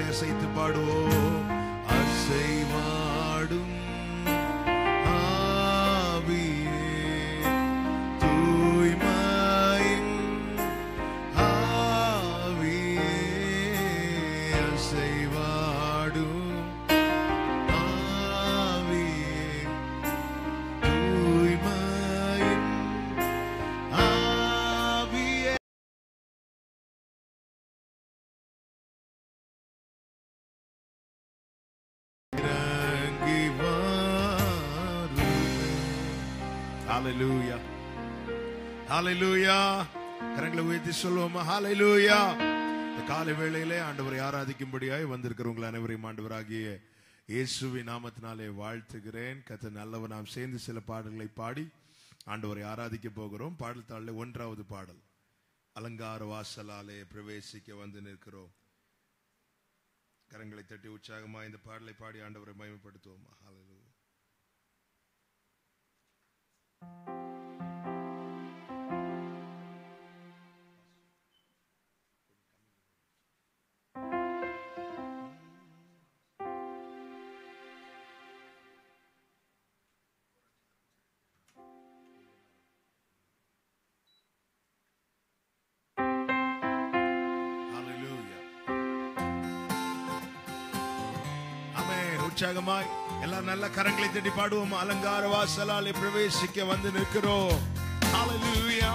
அசைத்து பாடுவோம் அசைவாடும் ஆவியே தூய்மையின் ஆவியே அசைவாடும் ஆவியே தூய்மையின் ஆவியே இறங்கி வாருமே. Hallelujah. Hallelujah. கரங்களை உயர்த்தி சொல்லுவோமா ஹalleluya இந்த காலை வேளையிலே ஆண்டவரை ஆராதிக்கும்படியாய் வந்திருக்கிறவங்கள் அனைவரையும் ஆண்டவராகிய இயேசுவின் நாமத்தினாலே வாழ்த்துகிறேன் கத்த நல்லவ நாம் சேர்ந்து சில பாடல்களை பாடி ஆண்டவரை ஆராதிக்க போகிறோம் பாடல் தாளில் ஒன்றாவது பாடல் அலங்கார வாசலாலே பிரவேசிக்க வந்து நிற்கிறோம் கரங்களை தட்டி உற்சாகமா இந்த பாடலை பாடி ஆண்டவரை மகிமைப்படுத்துவோம் ஹalleluya Hallelujah. ஆமென். உற்சாகமாய் எல்லாம் நல்ல கரங்களை தட்டி பாடுவோம் அலங்கார வாசலாலே பிரவேசிக்க வந்து நிற்கிறோம் Hallelujah.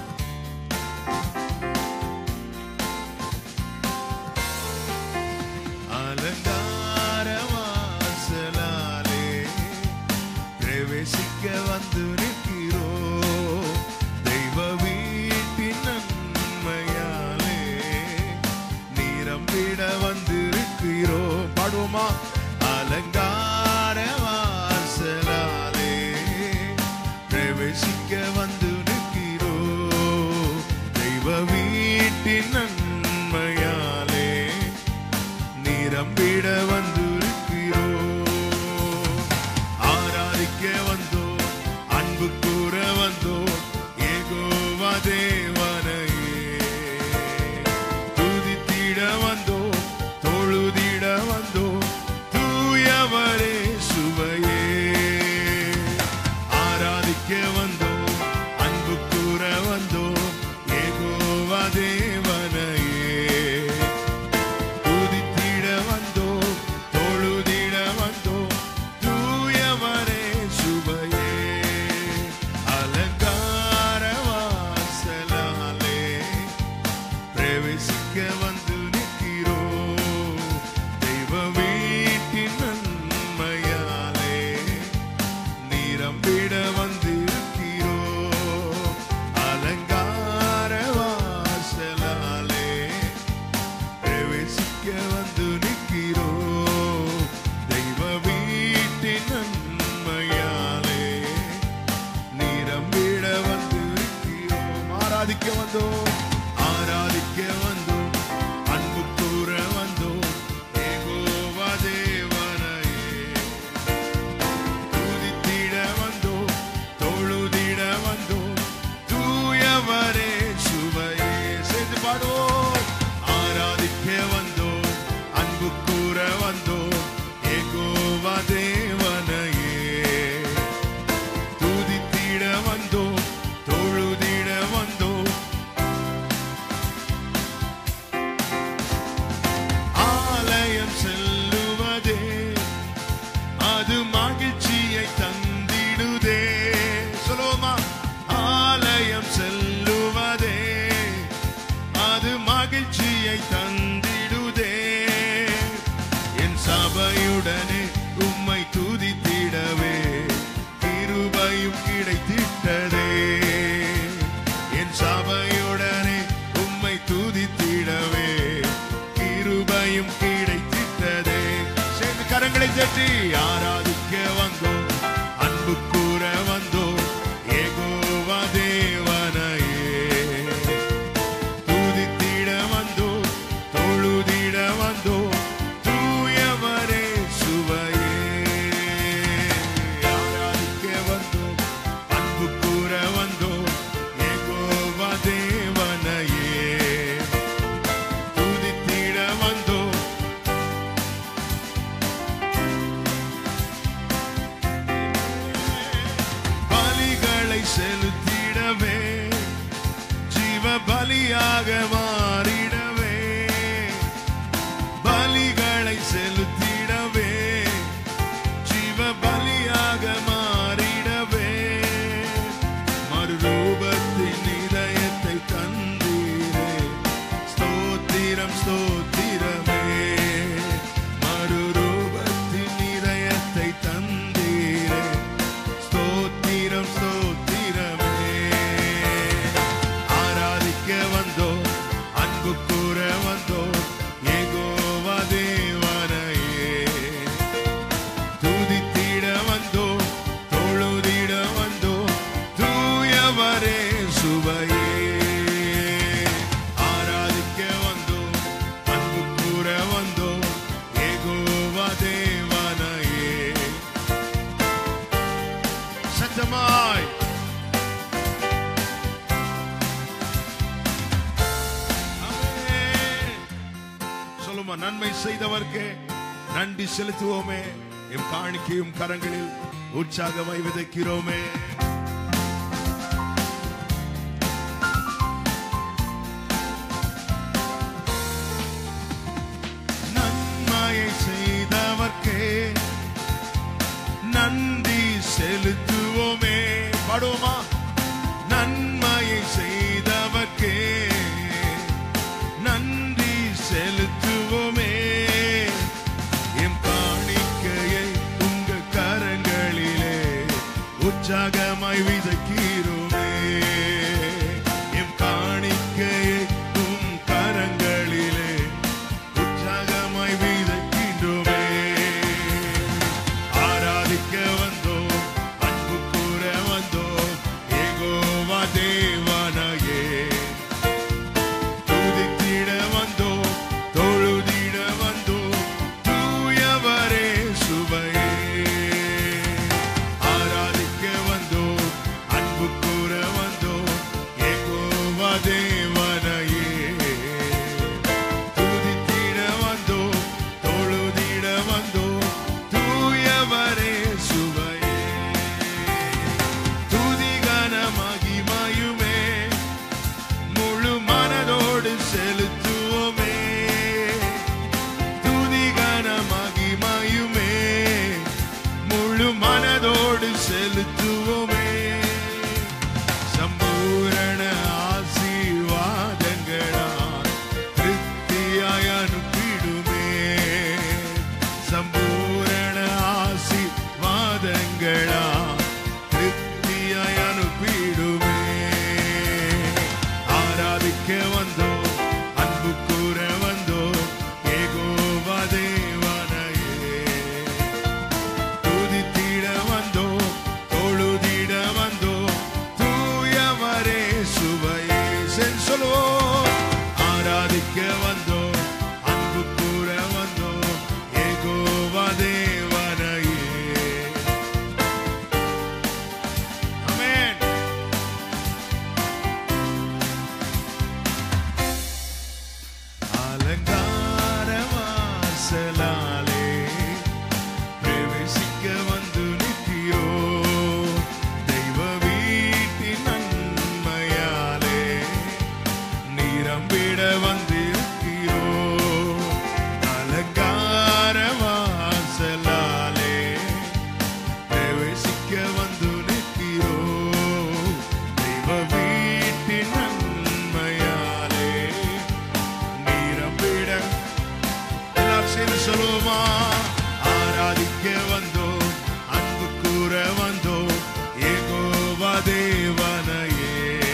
அலங்கார வாசலாலே பிரவேசிக்க வந்து நிற்கிறோம் தெய்வ வீட்டின் நன்மையாலே நீரம்பிட வந்திருக்கிறோம் பாடுவோமா அலங்கார வாசலாலே பிரவேசிக்க வந்து நிற்கிறோம் தெய்வ வீட்டின் நன்மையாலே நிரம்பிட வந்திருக்கிறோம் ஆராதிக்க வந்தோம் அன்பு கூற வந்தோம் ஏகோவா தேவனையே துதித்திட வந்தோம் தொழுதிட வந்தோம் தூயவரே சுவையே ஆராதிக்க வந்தோம் அன்பு கூற வந்தோம் ஏகோவா தேவனையே துதித்திட வந்தோம் தொழுதிட வந்தோம் தூயவரே சுவையே அலங்கார வாசலாலே பிரவேசிக்க வந்து நிற்கிறோம் தெய்வ வீட்டின் நன்மையாலே நிரம்பிட வந்திருக்கிறோம் அலங்கார வாசலாலே பிரவேசிக்க வந்து நிற்கிறோம் தெய்வ வீட்டின் நன்மையாலே நிரம்பிட வந்து நிற்கிறோம் ஆராதிக்க வந்தோம் ஆராதிக்க வந்தோம் அன்பு கூற வந்தோம் ஏகோவா தேவனையே துதித்திட வந்தோம் தொழுதிட வந்தோம் தூயவரே சுவையே சேர்ந்து பாடுவோம் ஆராதிக்க வந்தோம் அன்பு கூற வந்தோம் ஏகோவா தேவனையே துதித்திட வந்தோம் தொழுதிட வந்தோம் ஆலயம் செல்லுவதே அது மகிழ்ச்சியை தந்திடுதே சொல்லுவோமா ஆலயம் செல்லுவதே அது மகிழ்ச்சியை தந்திடுதே என் சபையுடனே உம்மை துதித்திடவே கிருபையும் கிடைத்திட்டதே என் சபையுடனே உம்மை துதித்திடவே கிருபையும் கிடைத்திட்டதே சேர்ந்து கரங்களை தட்டி ஆராதிக்க வந்தோம் அன்பு கூற வந்தோம் ஏகோவா தேவனையே துதித்திட வந்தோம் தொழுதிட வந்தோம் தூயவரே சுவையே ஆராதிக்க வந்தோம் அன்பு கூற வந்தோம் ஏகோவா தேவனையே துதித்திட வந்தோம் சொல்லுமா நன்மை செய்தவர்க்கு நன்றி செலுத்துவோமே எம் காணிக்கையும் கரங்களில் உற்சாகமாய் விதைக்கிறோமே நன்மையை செய்தவர்க்கே நன்றி செலுத்துவோமே பாடுவோமா நன்மையை செய்தவர்க்கே நன்றி செலுத்துவோமே எம் காணிக்கையை உங்க கரங்களிலே உற்சாகமாய் விதைக்கிறோமே எம் காணிக்கையை உம் கரங்களிலே உற்சாகமாய் விதைக்கின்றோமே ஆராதிக்க வந்தோம் அன்பு கூற வந்தோம் ஏகோவா தேவனையே துதித்திட வந்தோம் தொழுதிட வந்தோம் தூயவரே சுவையே ஆராதிக்க வந்தோம் அன்பு கூற வந்தோம் ஏகோவா தேவனையே துதித்திட வந்தோம் தொழுதிட வந்தோம் தூயவரே சுவையே துதிகன மகிமையுமே முழு மனதோடு செலுத்துவோமே துதிகன மகிமையுமே முழு மனதோடு செலுத்துவோமே சம்பூரண ஆசீர்வாதங்களா திருப்தியாய் அனுப்பிடுமே சம்பூரண ஆசீர்வாதங்களா திருப்தியாய் அனுப்பிடுமே ஆராதிக்க வந்தோம் அன்பு கூற வந்தோம் ஏகோவா தேவனையே துதித்திட வந்தோம் தொழுதிட வந்தோம் தூயவரே சுவையே சென்று சொல்லுவோம் ஆராதிக்க வந்தோம் அன்பு கூற வந்தோம் ஏகோவா தேவனையே ஆமென் அலங்கார வாசலாலே பிரவேசிக்க வந்து நிற்கிறோ தெய்வ வீட்டின் நன்மையாலே நிரம்பிட வந்திருக்கிறோ அலங்கார வாசலாலே பிரவேசிக்க வந்து நிற்கிறோ தெய்வ வீட்டின் நன்மையாலே நிரம்பிட எல்லாரும் சேர்ந்து சொல்லுவோமா ஆராதிக்க வந்தோம் அன்பு கூற வந்தோம் ஏகோவா தேவனையே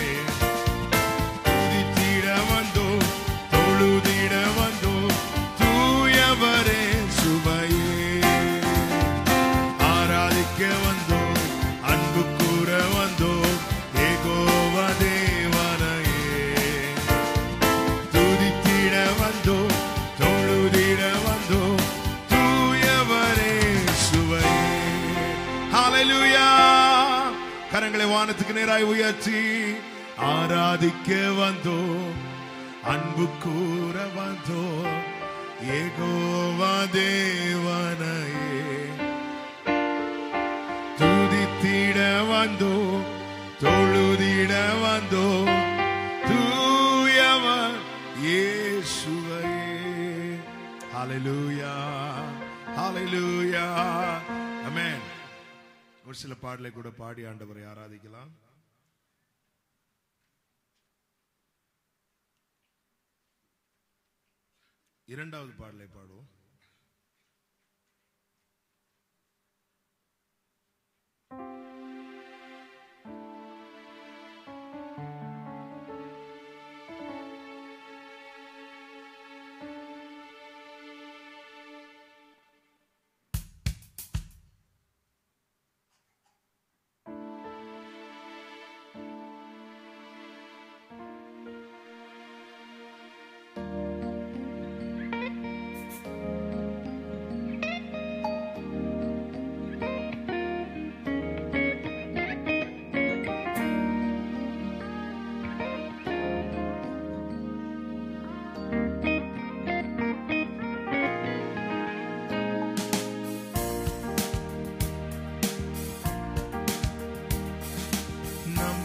துதித்திட வந்தோம் தொழுதிட வந்தோம் தூயவரே சுவையே ஆராதிக்க வந்தோம் அன்பு கூற வந்தோம் ஏகோவா தேவனையே துதித்திட வந்தோம் தொழுதிட வந்தோம் தூயவரே சுவையே ஹalleluya கரங்களை வானத்துக்கு நேராய் உயர்த்தி ஆராதிக்க வந்தோம் அன்பு கூற வந்தோம் ஏகோவா தேவனையே துதித்திட வந்தோம் தொழுதிட வந்தோம் தூயவர் இயேசுவையே ஹalleluya ஹalleluya ஆமென் ஒரு சில பாடலை கூட பாடி ஆண்டவரை ஆராதிக்கலாம் இரண்டாவது பாடலை பாடுவோம்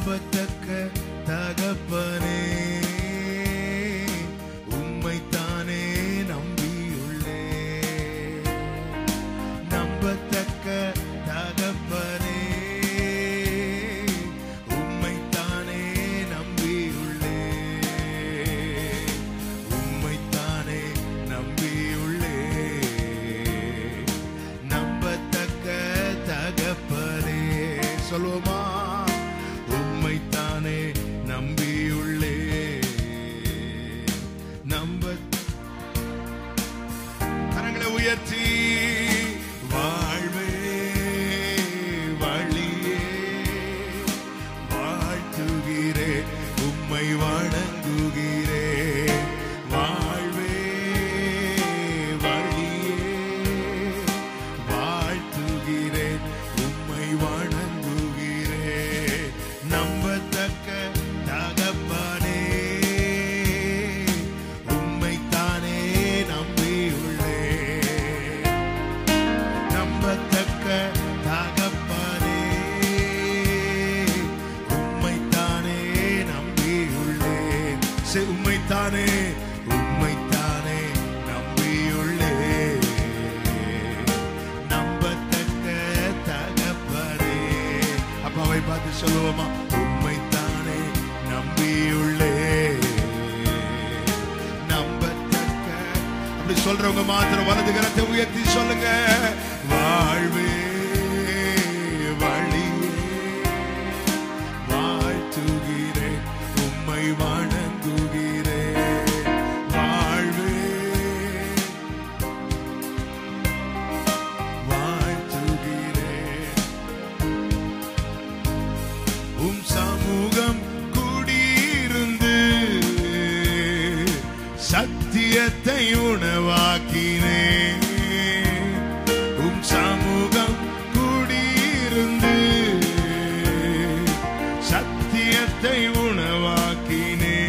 நம்பத்தக்க தகப்பனே உம்மைத்தானே நம்பியுள்ளே நம்பத்தக்க தகப்பனே உம்மைத்தானே நம்பியுள்ளே உம்மைத்தானே நம்பியுள்ளே நம்பத்தக்க தகப்பனே சொல்லுவோமா உம்மைத்தானே நம்பியுள்ளே நம்ப கரங்களை உயர்த்தி வாழ்வே வழியே வாழ்த்துகிறே உம்மை வணங்குகிறே வாழ்வே வழியே வாழ்த்துகிறேன் உம்மை வணங்குகிறே நம்பத்தக்க தகப்பனே உம்மைத்தானே நம்பியுள்ளே நம்பத்தக்க தகப்பனே உம்மைத்தானே நம்பியுள்ளே சே உம்மைத்தானே உம்மைத்தானே நம்பியுள்ளே நம்பத்தக்க தகப்பனே அப்பாவை பார்த்து சொல்லுவோமா உம்மைத்தானே நம்பியுள்ளே நம்பத்தக்க அப்படி சொல்றவங்க மாத்திரம் வலது கரத்தை உயர்த்தி சொல்லுங்க வாழ்வே வழியே வாழ்த்துகிறேன் உம்மை வணங்குகிறேன் வாழ்வே வாழ்த்துகிறேன் உம் சமூகம் குடியிருந்து சத்தியத்தை உணவாக்கினே உம் சமூகம் குடியிருந்து சத்தியத்தை உணவாக்கினே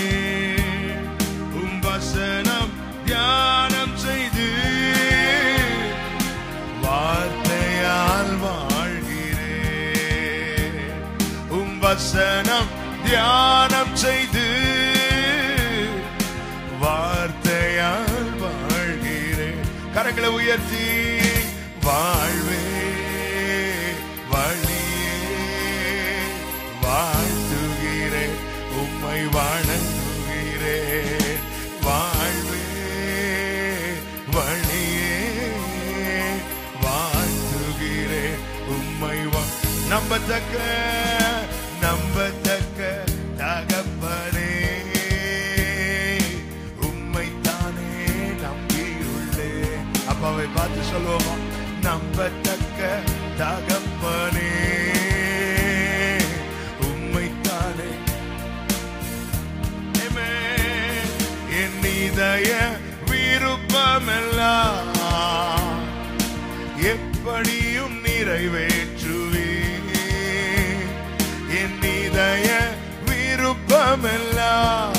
உம் வசனம் தியானம் செய்து வார்த்தையால் வாழ்கிறேன் உம் வசனம் தியானம் செய்து வார்த்தையால் வாழ்கிறேன் கரங்களை உயர்த்தி வாழ்வே வழியே வாழ்த்துகிறேன் உம்மை வணங்குகிறேன் வாழ்வே வழியே வாழ்த்துகிறேன் உம்மை வா- நம்பத்தக்க நம்பத்தக்க தகப்பனே உம்மைத்தானே நம்பியுள்ளே அப்பாவை பார்த்து சொல்லுவோமா நம்பத்தக்க தகப்பனே உம்மைத்தானே Amen. என் இதய விருப்பமெல்லாம் எப்படியும் நிறைவேற்றுவே என் இதய விருப்பமெல்லாம்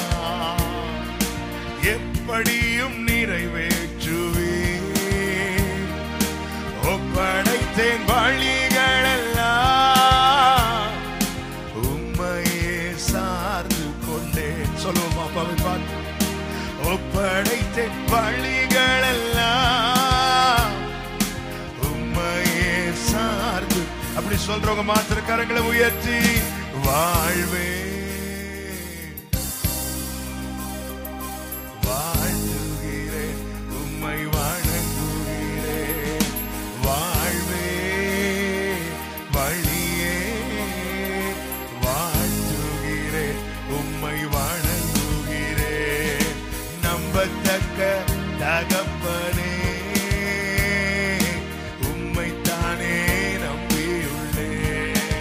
எப்படியும் நிறைவேற்றுவே ஒப்படைத்தேன் வழிகளெல்லாம் உம்மையே சார்ந்து கொண்டேன் சொல்லுவோம் அப்பாவை பார்த்து ஒப்படைத்தேன் வழிகளெல்லாம் உம்மையே சார்ந்து அப்படி சொல்றவங்க மாத்திர கரங்களை உயர்த்தி வாழ்வே வாழ்த்துகிறேன் உம்மை வணங்குகிறேன் வாழ்வே வழியே வாழ்த்துகிறேன் உம்மை வணங்குகிறேன் நம்பத்தக்க தகப்பனே உம்மைத்தானே நம்பியுள்ளேன்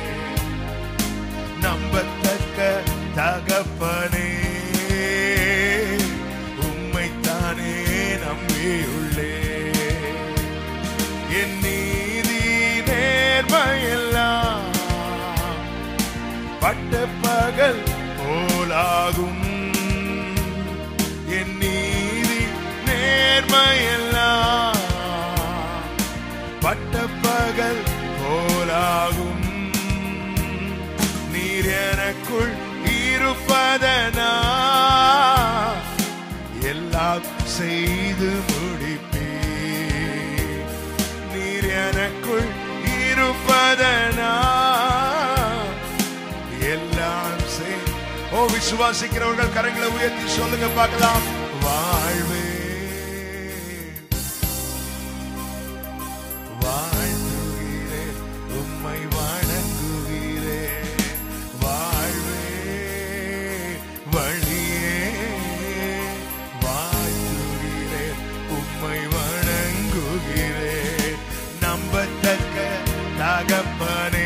நம்பத்தக்க தகப்பனே உம்மைத்தானே நம்பியுள்ளே என் நீதி நேர்மையெல்லாம் பட்ட பகல் போலாகும் என் நீதி நேர்மையெல்லாம் பட்ட பகல் போலாகும் நீர் என இருப்பதனா எல்லாம் செய்து முடிப்பே நீர் எனக்குள் இருப்பதனா எல்லாம் செய் ஓ விசுவாசிக்கிறவர்கள் கரங்களை உயர்த்தி சொல்லுங்க பார்க்கலாம் வாழ்வே வாழ்த்துகிறேன் உம்மை வணங்குகிறேன் வாழ்வே வழியே வாழ்த்துகிறேன் உம்மை வணங்குகிறேன் நம்பத்தக்க தகப்பனே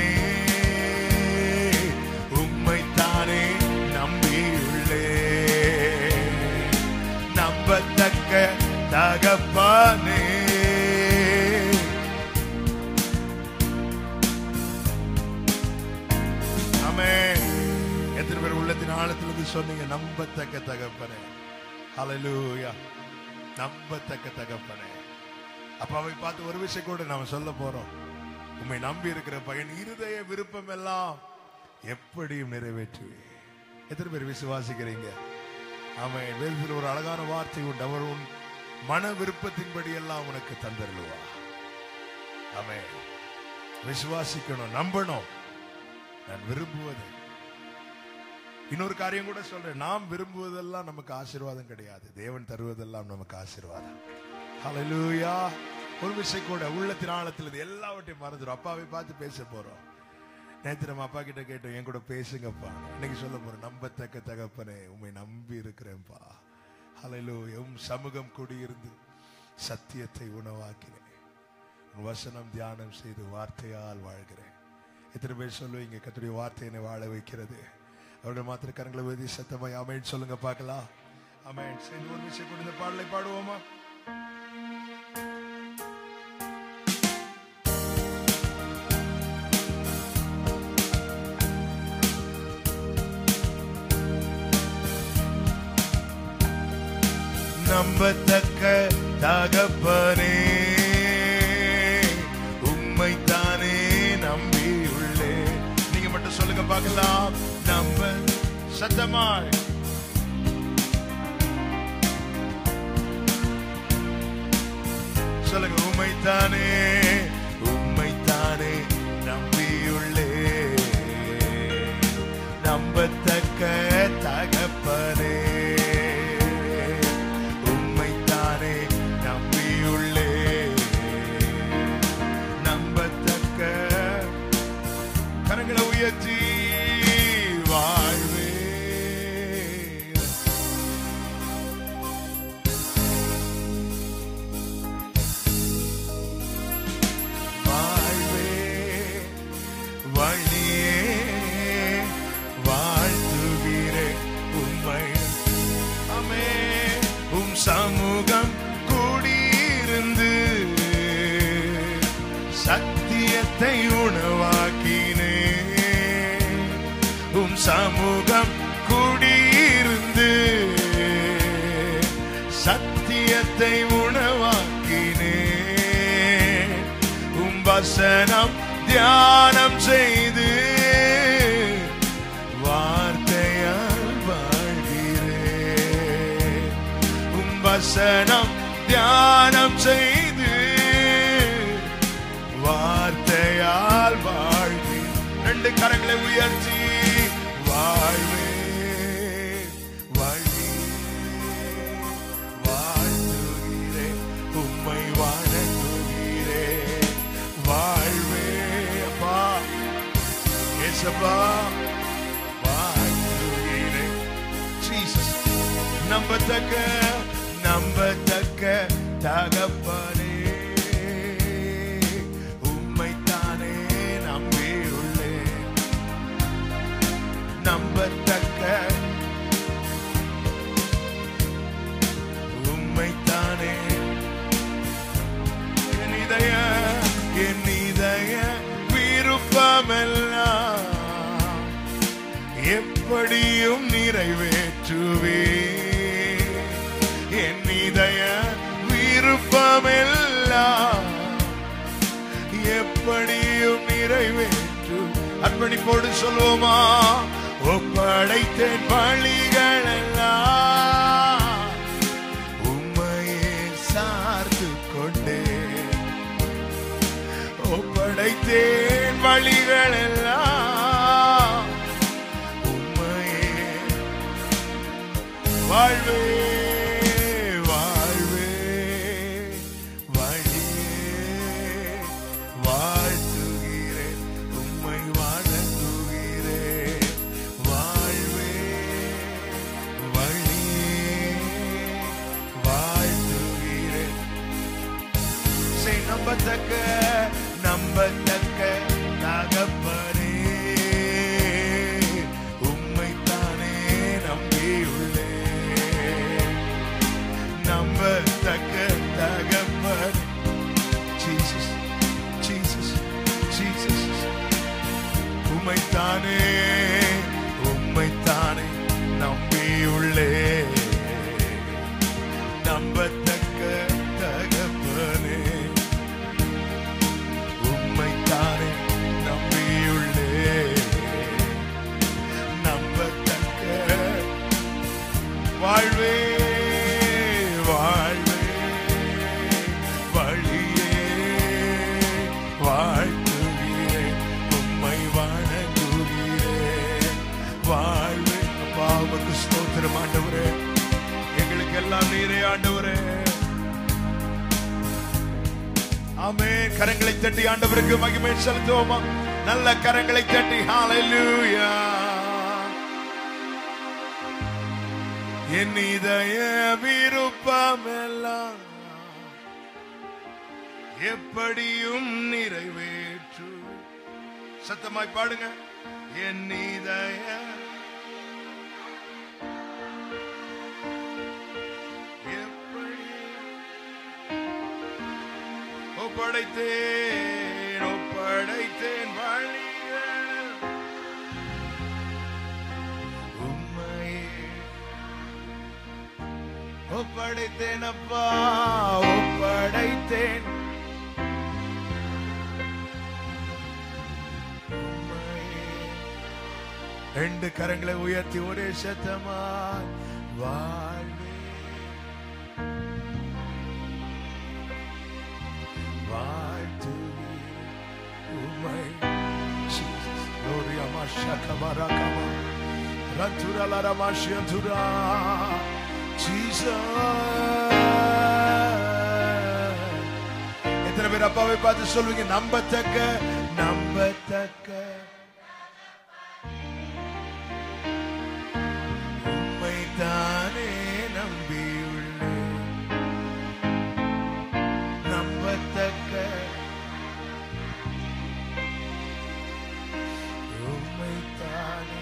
உம்மை தானே நம்பியுள்ளே நம்பத்தக்க தகப்பனே ஆமென். எத்தனை பேர் உள்ளத்தின் ஆழத்திலிருந்து சொன்னீங்க நம்பத்தக்க தகப்பனே ஹalleluya நம்பத்தக்க தகப்பனே அப்பாவை பார்த்து ஒரு விஷயம் கூட நாம சொல்ல போறோம் உம்மை நம்பி இருக்கிற பையன் இருதய விருப்பம் எல்லாம் எப்படியும் நிறைவேற்றுவே எத்தனை பேர் விசுவாசிக்கிறீங்க ஆமென் வேதத்தில் ஒரு அழகான வார்த்தை உண்டு அவர் உன் மன விருப்பத்தின்படி எல்லாம் உனக்கு தந்தருளுவா ஆமென் விசுவாசிக்கணும் நம்பணும் நான் விரும்புவது இன்னொரு காரியம் கூட சொல்றேன் நாம் விரும்புவதெல்லாம் நமக்கு ஆசீர்வாதம் கிடையாது தேவன் தருவதெல்லாம் நமக்கு ஆசீர்வாதம் ஹalleluya ஒரு விஷயம் கூட உள்ளத்தின் ஆழத்தில் இது எல்லாவற்றையும் மறந்துடும் அப்பாவை பார்த்து பேச போறோம் நேற்று நம்ம அப்பா கிட்ட கேட்டோம் என் கூட பேசுங்கப்பா இன்னைக்கு சொல்ல போறோம் நம்பத்தக்க தகப்பனே உண்மை நம்பி இருக்கிறேன்ப்பா ஹalleluya உம் சமூகம் குடியிருந்து சத்தியத்தை உணவாக்கினேன் உன் வசனம் தியானம் செய்து வார்த்தையால் வாழ்கிறேன் எத்தனை பேர் சொல்லுவீங்க கத்துடைய வார்த்தை என்னை வாழ வைக்கிறது அவருடைய மாத்திர கரங்களை வேதி சத்தமாய் அமேன் சொல்லுங்க பார்க்கலாம் அமேன் சேர்ந்து ஒரு விஷயம் கூட இந்த பாடலை பாடுவோமா நம்பத்தக்க தகப்பனே உம்மை தானே நம்பியுள்ளே நீங்க மட்டும் சொல்லுங்க பார்க்கலாம் நம்ப சத்தமாய் சொல்லுங்க உம்மை தானே உம்மை தானே நம்பியுள்ளே நம்பத்தக்க தகப்பனே உம்மை தானே நம்பியுள்ளே நம்பத்தக்க கரங்களை உயர்த்தி வாழ்வே வாழ்வே வழியே வாழ்த்துகிறே உம்மை அமே உம் சமூகம் கூடியிருந்து சத்தியத்தை உணவாக்கினே உம் சமூகம் கூடியிருந்து சத்தியத்தை உணவாக்கினே உம் வசனம் தியானம் செய்து வார்த்தையால் வாழ்கிறேன் உம் வசனம் தியானம் செய்து வார்த்தையால் வாழ்வி ரெண்டு கரங்களை உயர்த்தி வாழ்வே வழி வாழ்த்துகிறேன் உம்மை வணங்குகிறேன் வாழ்வே அப்பா ஏசப்பா வாழ்த்துகிறேன் ஜீசஸ் நம்பத்தக்க நம்பத்தக்க தகப்பனே உம்மைத்தானே நம்பியுள்ளேன் நம்பத்தக்க உம்மைத்தானே என் இதய என் இதய விருப்பமெல்லாம் எப்படியும் நிறைவேற்றுவே என் இதய விருப்பமெல்லாம் எப்படியும் நிறைவேற்று அர்ப்பணிப்போடு சொல்வோமா ஒப்படைத்தேன் வழிகள் எல்லாம் உம்மையே சார்ந்து கொண்டேன் ஒப்படைத்தேன் வழிகள் எல்லாம் உம்மையே வாழ்வே வாழ்வே வழியே வாழ்த்துகிறேன் உம்மை வாழ்த்துகிறேன் வாழ்வே வழியே வாழ்த்துகிறேன் செய் நம்பத்தக்க நம்பத்தக்க தகப்பனே உம்மைத்தானே நம்பியுள்ளேன் நம்பத்தக்க தகப்பன் ஜீசஸ் ஜீசஸ் ஜீசஸ் உம்மைத்தானே உம்மைத்தானே நம்பியுள்ளே நம்பத்தக்க தகப்பனே உம்மைத்தானே நம்பியுள்ளே நம்பத்தக்க வாழ்வே வாழ்வே வழியே வாழ்த்துகிறேன் உம்மை வணங்குகிறேன் வாழ்வே அப்பா உமக்கு ஸ்தோத்திரம் ஆண்டவரே எங்களுக்கு எல்லாம் நீரே ஆண்டவரே ஆமே கரங்களை தட்டி ஆண்டவருக்கு மகிமை செலுத்துவோமா நல்ல கரங்களை தட்டி ஹalleluya என் இதய விருப்பம் எல்லாம் எப்படியும் நிறைவேற்று சத்தமாய் பாடுங்க என் இதய எப்படி ஒப்படைத்தேன் ஒப்படைத்தேன் வழிகள் உம்மையே ஒப்படைத்தேன் அப்பா ஒப்படைத்தேன் உம்மையே. ரெண்டு கரங்களை உயர்த்தி ஒரே சத்தமாய் வாழ்வே வாழ்த்துகிறேன் உம்மை. Jesus. Gloria Mashaka Barakama. Ratura Lara Mashiatura. Jesus. எத்தனை பேர் அப்பாவை பார்த்து சொல்லுவீங்க நம்பத்தக்க நம்பத்தக்க உம்மைத்தானே நம்பியுள்ளேன் நம்பத்தக்க உம்மைத்தானே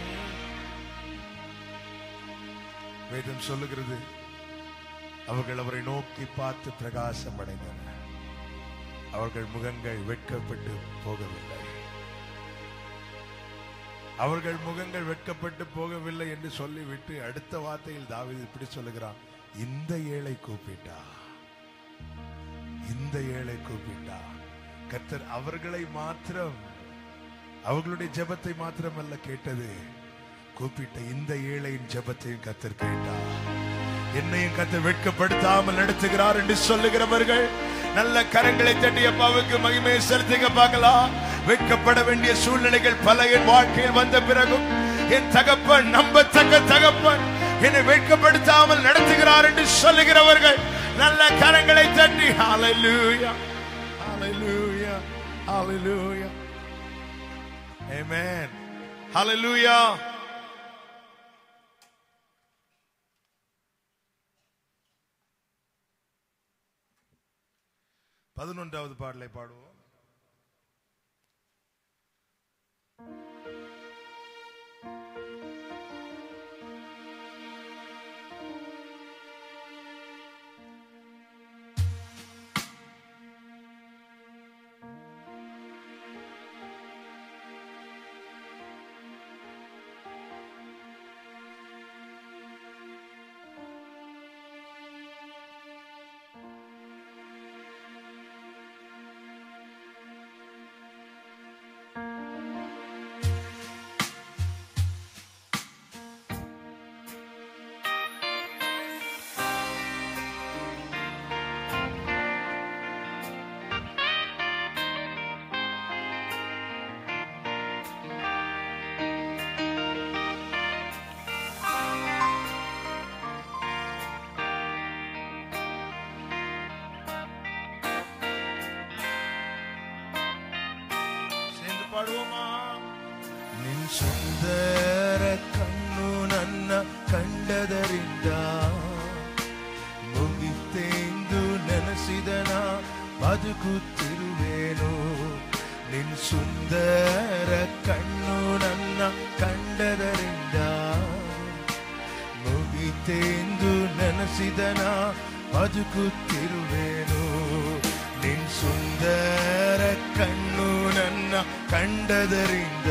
வேதம் சொல்லுகிறது அவர்கள் அவரை நோக்கி பார்த்து பிரகாசம் அடைந்தனர் அவர்கள் முகங்கள் வெட்கப்பட்டு போகவில்லை அவர்கள் முகங்கள் வெட்கப்பட்டு போகவில்லை என்று சொல்லிவிட்டு அடுத்த வார்த்தையில் தாவீது இப்படி சொல்லுகிறான் இந்த ஏழை கூப்பிட்டா இந்த ஏழை கூப்பிட்டா கர்த்தர் அவர்களை மாத்திரம் அவர்களுடைய ஜெபத்தை மாத்திரமல்ல கேட்டது கூப்பிட்ட இந்த ஏழையின் ஜெபத்தையும் கர்த்தர் கேட்டா என்னையும் கர்த்தர் வெட்கப்படுத்தாமல் நடத்துகிறார் என்று சொல்லுகிறவர்கள் நல்ல கரங்களை தட்டி அப்பாவுக்கு மகிமையை செலுத்துங்க பார்க்கலாம் வெட்கப்பட வேண்டிய சூழ்நிலைகள் பல என் வாழ்க்கையில் வந்த பிறகும் என் தகப்பன் நம்பத்தக்க தகப்பன் என்னை வெட்கப்படுத்தாமல் நடத்துகிறார் என்று சொல்லுகிறவர்கள் நல்ல கரங்களை தட்டி ஹalleluya hallelujah hallelujah amen hallelujah பதினொன்றாவது பாடலை பாடுவோம் ಬದುಕುತ್ತಿರುವೆನು ನಿನ್ ಸುಂದರ ಕಣ್ಣು ನನ್ನ ಕಂಡದರಿಂದ ಮುಗಿತೆಂದು ನೆನೆಸಿದನ ಬದುಕುತ್ತಿರುವೆನು ನಿನ್ ಸುಂದರ ಕಣ್ಣು ನನ್ನ ಕಂಡದರಿಂದ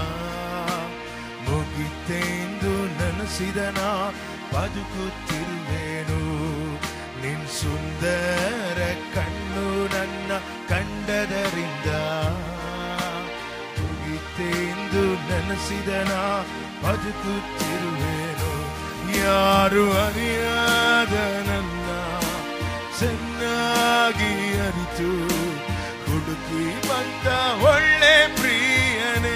ಮುಗಿತೆಂದು ನೆನೆಸಿದನ ಬದುಕುತ್ತಿರುವೆನು ನಿನ್ ಸುಂದರ ಕಣ್ಣು ನನ್ನ ಕಂಡದರಿಂದ ಮುಗಿತೆಂದು ನೆನೆಸಿದನ ಬದುಕುತ್ತಿರುವೆನು ಯಾರು ಅರಿಯಾದ ನನ್ನ ಚೆನ್ನಾಗಿ ಅರಿತು ಹುಡುಕಿ ಬಂದ ಒಳ್ಳೆ ಪ್ರಿಯನೇ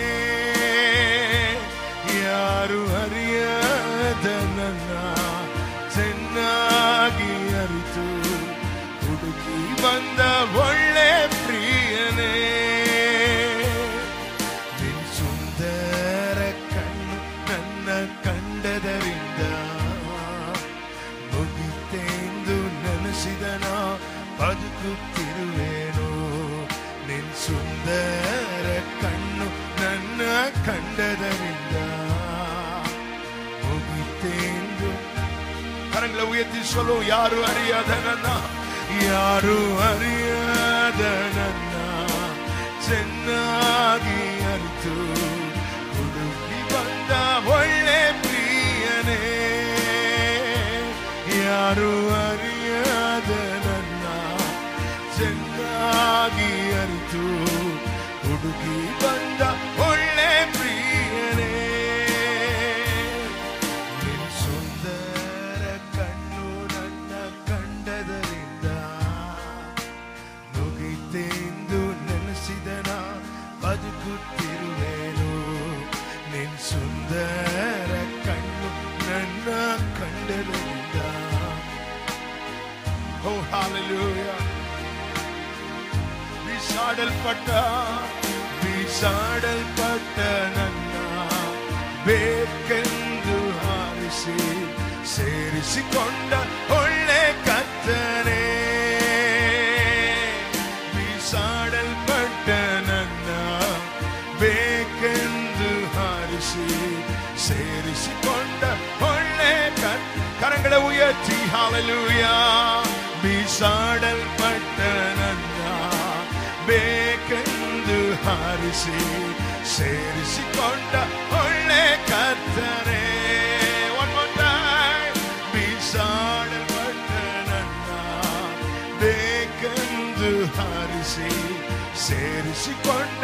ಯಾರು ಅರಿಯಾದ ನನ್ನ ಚೆನ್ನಾಗಿ ಅರಿತು ಹುಡುಕಿ ಬಂದ ಒಳ್ಳೆ ಪ್ರಿಯನೇ ನಿನ್ ಸುಂದರ ಕಣ್ಣು ನನ್ನ ಕಂಡದರಿಂದ ಮುಗಿತೆಂದು ನೆನೆಸಿದನ ಬದುಕುತ್ತಿರುವೆನು ನಿನ್ ಸುಂದರ ಕಣ್ಣು ನನ್ನ ಕಂಡದರಿಂದ ಮುಗಿತೆಂದು கரங்களை உயர்த்தி சொல்லும் யாரும் அறியாத நன்னா யாரும் அறியாத நன்னா ಚೆನ್ನಾಗಿ ಅರಿತು ಹುಡುಕಿ ಬಂದ ಒಳ್ಳೆ ಪ್ರಿಯನೇ ಯಾರು ಅರಿಯಾದ ನನ್ನ ಚೆನ್ನಾಗಿ ಅರಿತು ಹುಡುಕಿ ಬಂದ ಒಳ್ಳೆ ಪ್ರಿಯನೇ ನಿನ್ ಸುಂದರ ಕಣ್ಣು ನನ್ನ ಕಂಡದರಿಂದ ಮುಗಿತೆಂದು ನೆನೆಸಿದನ ಬದುಕುತ್ತಿರುವೆನು ನಿನ್ ಸುಂದರ ಕಣ್ಣು ನನ್ನ ಕಂಡದರಿಂದ ಓ ಹಾಲೆಲೂಯ ಬೀಸಾಡಲ್ಪಟ್ಟ ಬೀಸಾಡಲ್ಪಟ್ಟ ನನ್ನ ಬೇಕೆಂದು ಹಾರಿಸಿ ಸೇರಿಸಿಕೊಂಡ ಒಳ್ಳೆ ಕತ್ತನೆ ಬೀಸಾಡಲ್ಪಟ್ಟ ನನ್ನ ಬೇಕೆಂದು ಹಾರಿಸಿ ಸೇರಿಸಿಕೊಂಡ ಒಳ್ಳೆ ಕತ್ ಕರಗಳ ಉಯರ್ತಿ ಹಾಲಲೂಯ ಬೀಸಾಡಲ್ಪಟ್ಟ ನನ್ನ ಬೇಕೆಂದು ಹಾರಿಸಿ ಸೇರಿಸಿಕೊಂಡ ಒಳ್ಳೆ ಕತ್ತನೆ One more time. ಬೀಸಾಡಲ್ಪಟ್ಟ ನನ್ನ ಬೇಕೆಂದು ಹಾರಿಸಿ ಸೇರಿಸಿಕೊಂಡ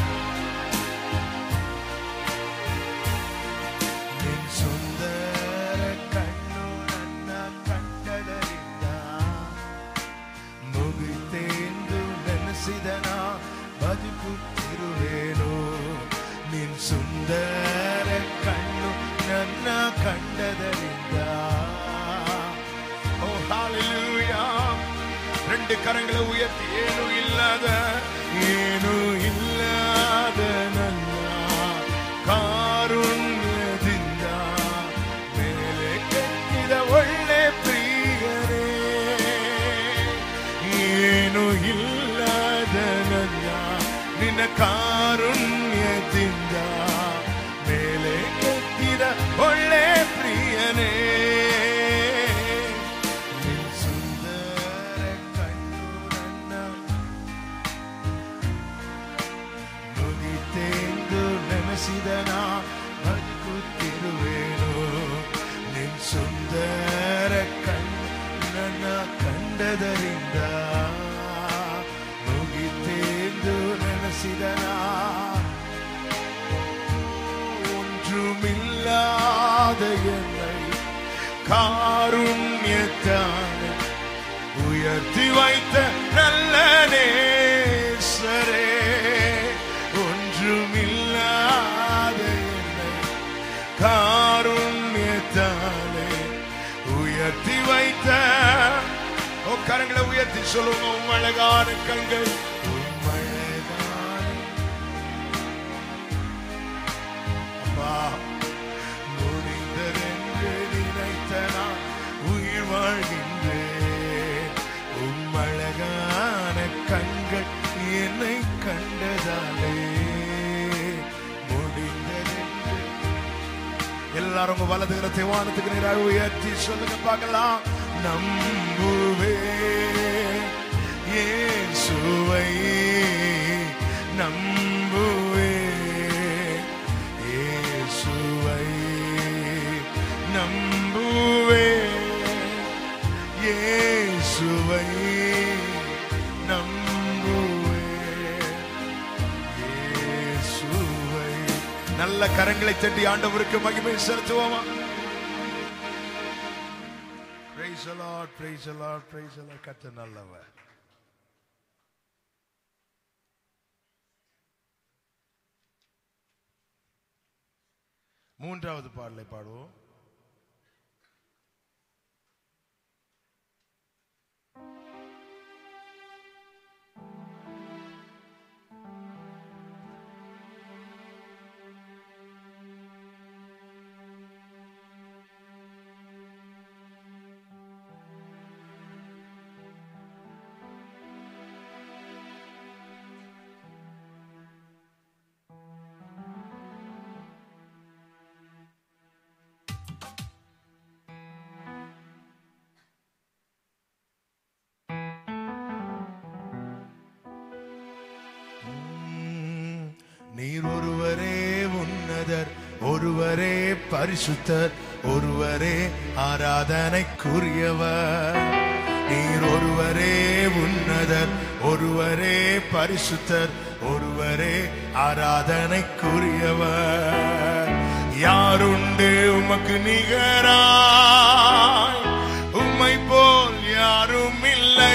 ನಿನ್ ಸುಂದರ ಕಣ್ಣು ನನ್ನ ಕಂಡದರಿಂದ ಮುಗಿತೆಂದು ನೆನೆಸಿದನ ಬದುಕುತ್ತಿರುವೆನು ನಿನ್ ಸುಂದರ ಕಣ್ಣು ನನ್ನ ಕಂಡದರಿಂದ ಓ ಹಾಲೆಲೂಯಾ ரெண்டு கரங்களை உயர்த்தி ಏನು ಇಲ್ಲದ ಏನು ಇಲ್ಲದ ನನ್ನ ಕಾರುಣ್ಯದಿಂದ ಮೇಲೆ ಕೆತ್ತಿದ ಒಳ್ಳೆ ಪ್ರಿಯರೇ ಏನು ಇಲ್ಲದ ನನ್ನ ನಿನ್ನ ಕಾರುಣ್ಯದಿಂದ ಮೇಲೆ ಕೆತ್ತಿದ ಒಳ್ಳೆ ಪ್ರಿಯನೇ ನಿನ್ ಸುಂದರ ಕಣ್ಣು ನನ್ನ ನುಡಿತೆಂದು ನೆನೆಸಿದನ ಬದುಕುತ್ತಿರುವೆನು ನಿನ್ ಸುಂದರ ಕಣ್ಣು ನನ್ನ ಕಂಡದರಿಂದ ಮುಗಿತೆಂದು ನೆನೆಸಿದನ ஒன்றுமில்லாத என்னை காருண்யத்தான உயர்த்தி வைத்த நல்ல நேசரே ஒன்றுமில்லாத என்னை காருண்யத்தானே உயர்த்தி வைத்த ஓ கரங்களை உயர்த்தி சொல்லுங்க உம் அழகான கண்கள் உம் அழகான அப்பா முடிந்ததென்று நினைத்த நான் உயிர் வாழ்கின்றேன் உம் அழகான கண் எல்லாரும் உங்க வலது கரத்தை வானத்துக்கு நேராக உயர்த்தி சொல்லுங்க பார்க்கலாம் நம்புவே இயேசுவை நம்புவே இயேசுவை நம்புவே இயேசுவை நம்புவே இயேசுவை நல்ல கரங்களை தட்டி ஆண்டவருக்கு மகிமை செலுத்துவோமா Praise the Lord, praise the Lord, praise the Lord. கர்த்தர் நல்லவர் மூன்றாவது பாடலை பாடுவோம் உம், நீர் ஒருவரே உன்னதர் ஒருவரே பரிசுத்தர் ஒருவரே ஆராதனைக்குரியவர் நீர் ஒருவரே உன்னதர் ஒருவரே பரிசுத்தர் ஒருவரே ஆராதனைக்குரியவர் யாருண்டு உமக்கு நிகராய் உம்மை போல் யாரும் இல்லை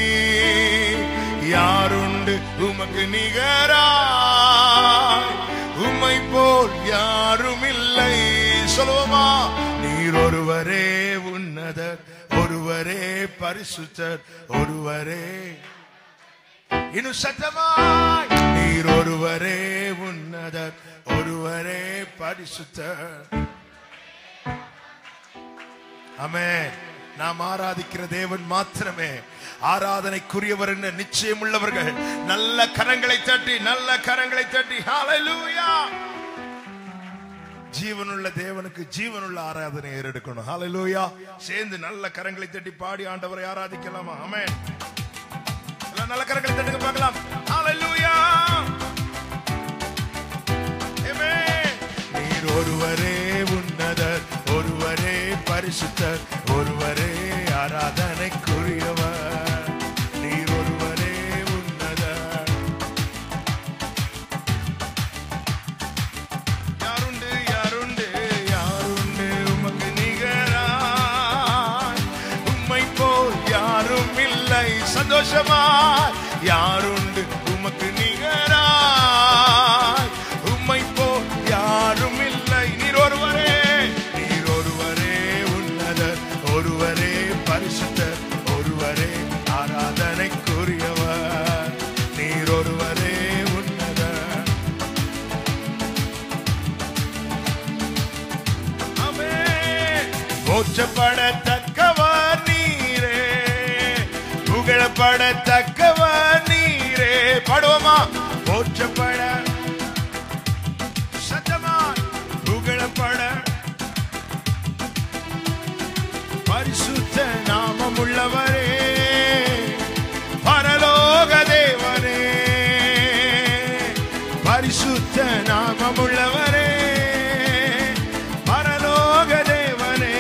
யாருண்டு உமக்கு நிகராய் உம்மை போல் யாரும் இல்லை சொல்லுவோமா நீர் ஒருவரே உன்னதர் ஒருவரே பரிசுத்தர் ஒருவரே இன்னும் சத்தமாய் நீர் ஒருவரே உன்னதர் ஒருவரே பரிசுத்தர் ஆமென் நாம் ஆராதிக்கிற தேவன் மாத்திரமே ஆராதனைக்குரியவர் என்ற நிச்சயம் உள்ளவர்கள் நல்ல கரங்களை தட்டி நல்ல கரங்களை தட்டி ஹalleluya ஜீவனுள்ள தேவனுக்கு ஜீவனுள்ள ஆராதனை ஏறெடுக்கணும் ஹalleluya சேர்ந்து நல்ல கரங்களை தட்டி பாடி ஆண்டவரை ஆராதிக்கலாமா ஆமென் எல்லாம் நல்ல கரங்களை தட்டுங்க பார்க்கலாம் ஹalleluya ஆமென் நீர் ஒருவரே உன்னதர் ஒருவரே பரிசுத்தர் ஒருவரே ஆராதனைக்குரியவர் நீர் ஒருவரே உன்னதர் யாருண்டு யாருண்டு யாருண்டு உமக்கு நிகராய் உம்மை போல் யாரும் இல்லை சந்தோஷமா யாருண்டு உமக்கு நிகராய் உம்மை போல் யாரும் இல்லை நீர் ஒருவரே நீர் ஒருவரே உன்னதர் ஒருவரே பரிசுத்தர் ஒருவரே ஆராதனைக்குரியவர் நீர் ஒருவரே உன்னதர் போற்றப்படத்தக்கவர் நீரே புகழப்படத்தக்கவர் நீரே பாடுவோமா போற்றப்பட சத்தமா புகழப்பட பரிசுத்த நாமம் உள்ளவரே பரலோக தேவனே பரிசுத்த நாமம் உள்ளவரே பரலோக தேவனே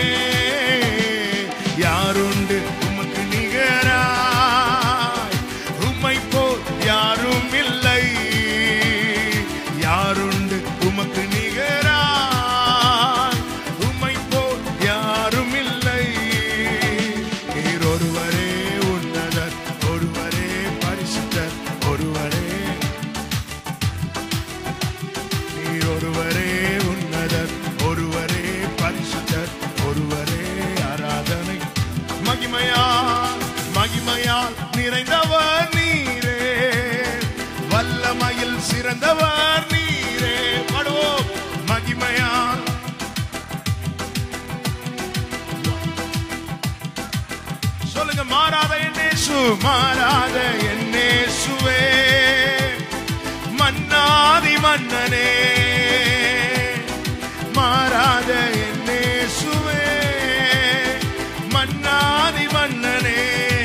யாருண்டு உமக்கு நிகராய் உம்மை போல் யாரும் இல்லை யாருண்டு உமக்கு நிகராய் உம்மை போல் யாரும் இல்லை நீர் ஒருவரே உன்னதர் ஒருவரே பரிசுத்தர் ஒருவரே நீர் ஒருவரே உன்னதர் ஒருவரே பரிசுத்தர் ஒருவரே ஆராதனை மகிமையால் மகிமையால் நிறைந்தவர் நீரே வல்லமையில் சிறந்தவர் நீரே பாடுவோம் மகிமையால் சொல்லுங்க மாறாத என்னேசு மாறாத என்னேசுவே மன்னாதி மன்னனே மாறாத செய்த என்னேசுவே மன்னாதி மன்னனே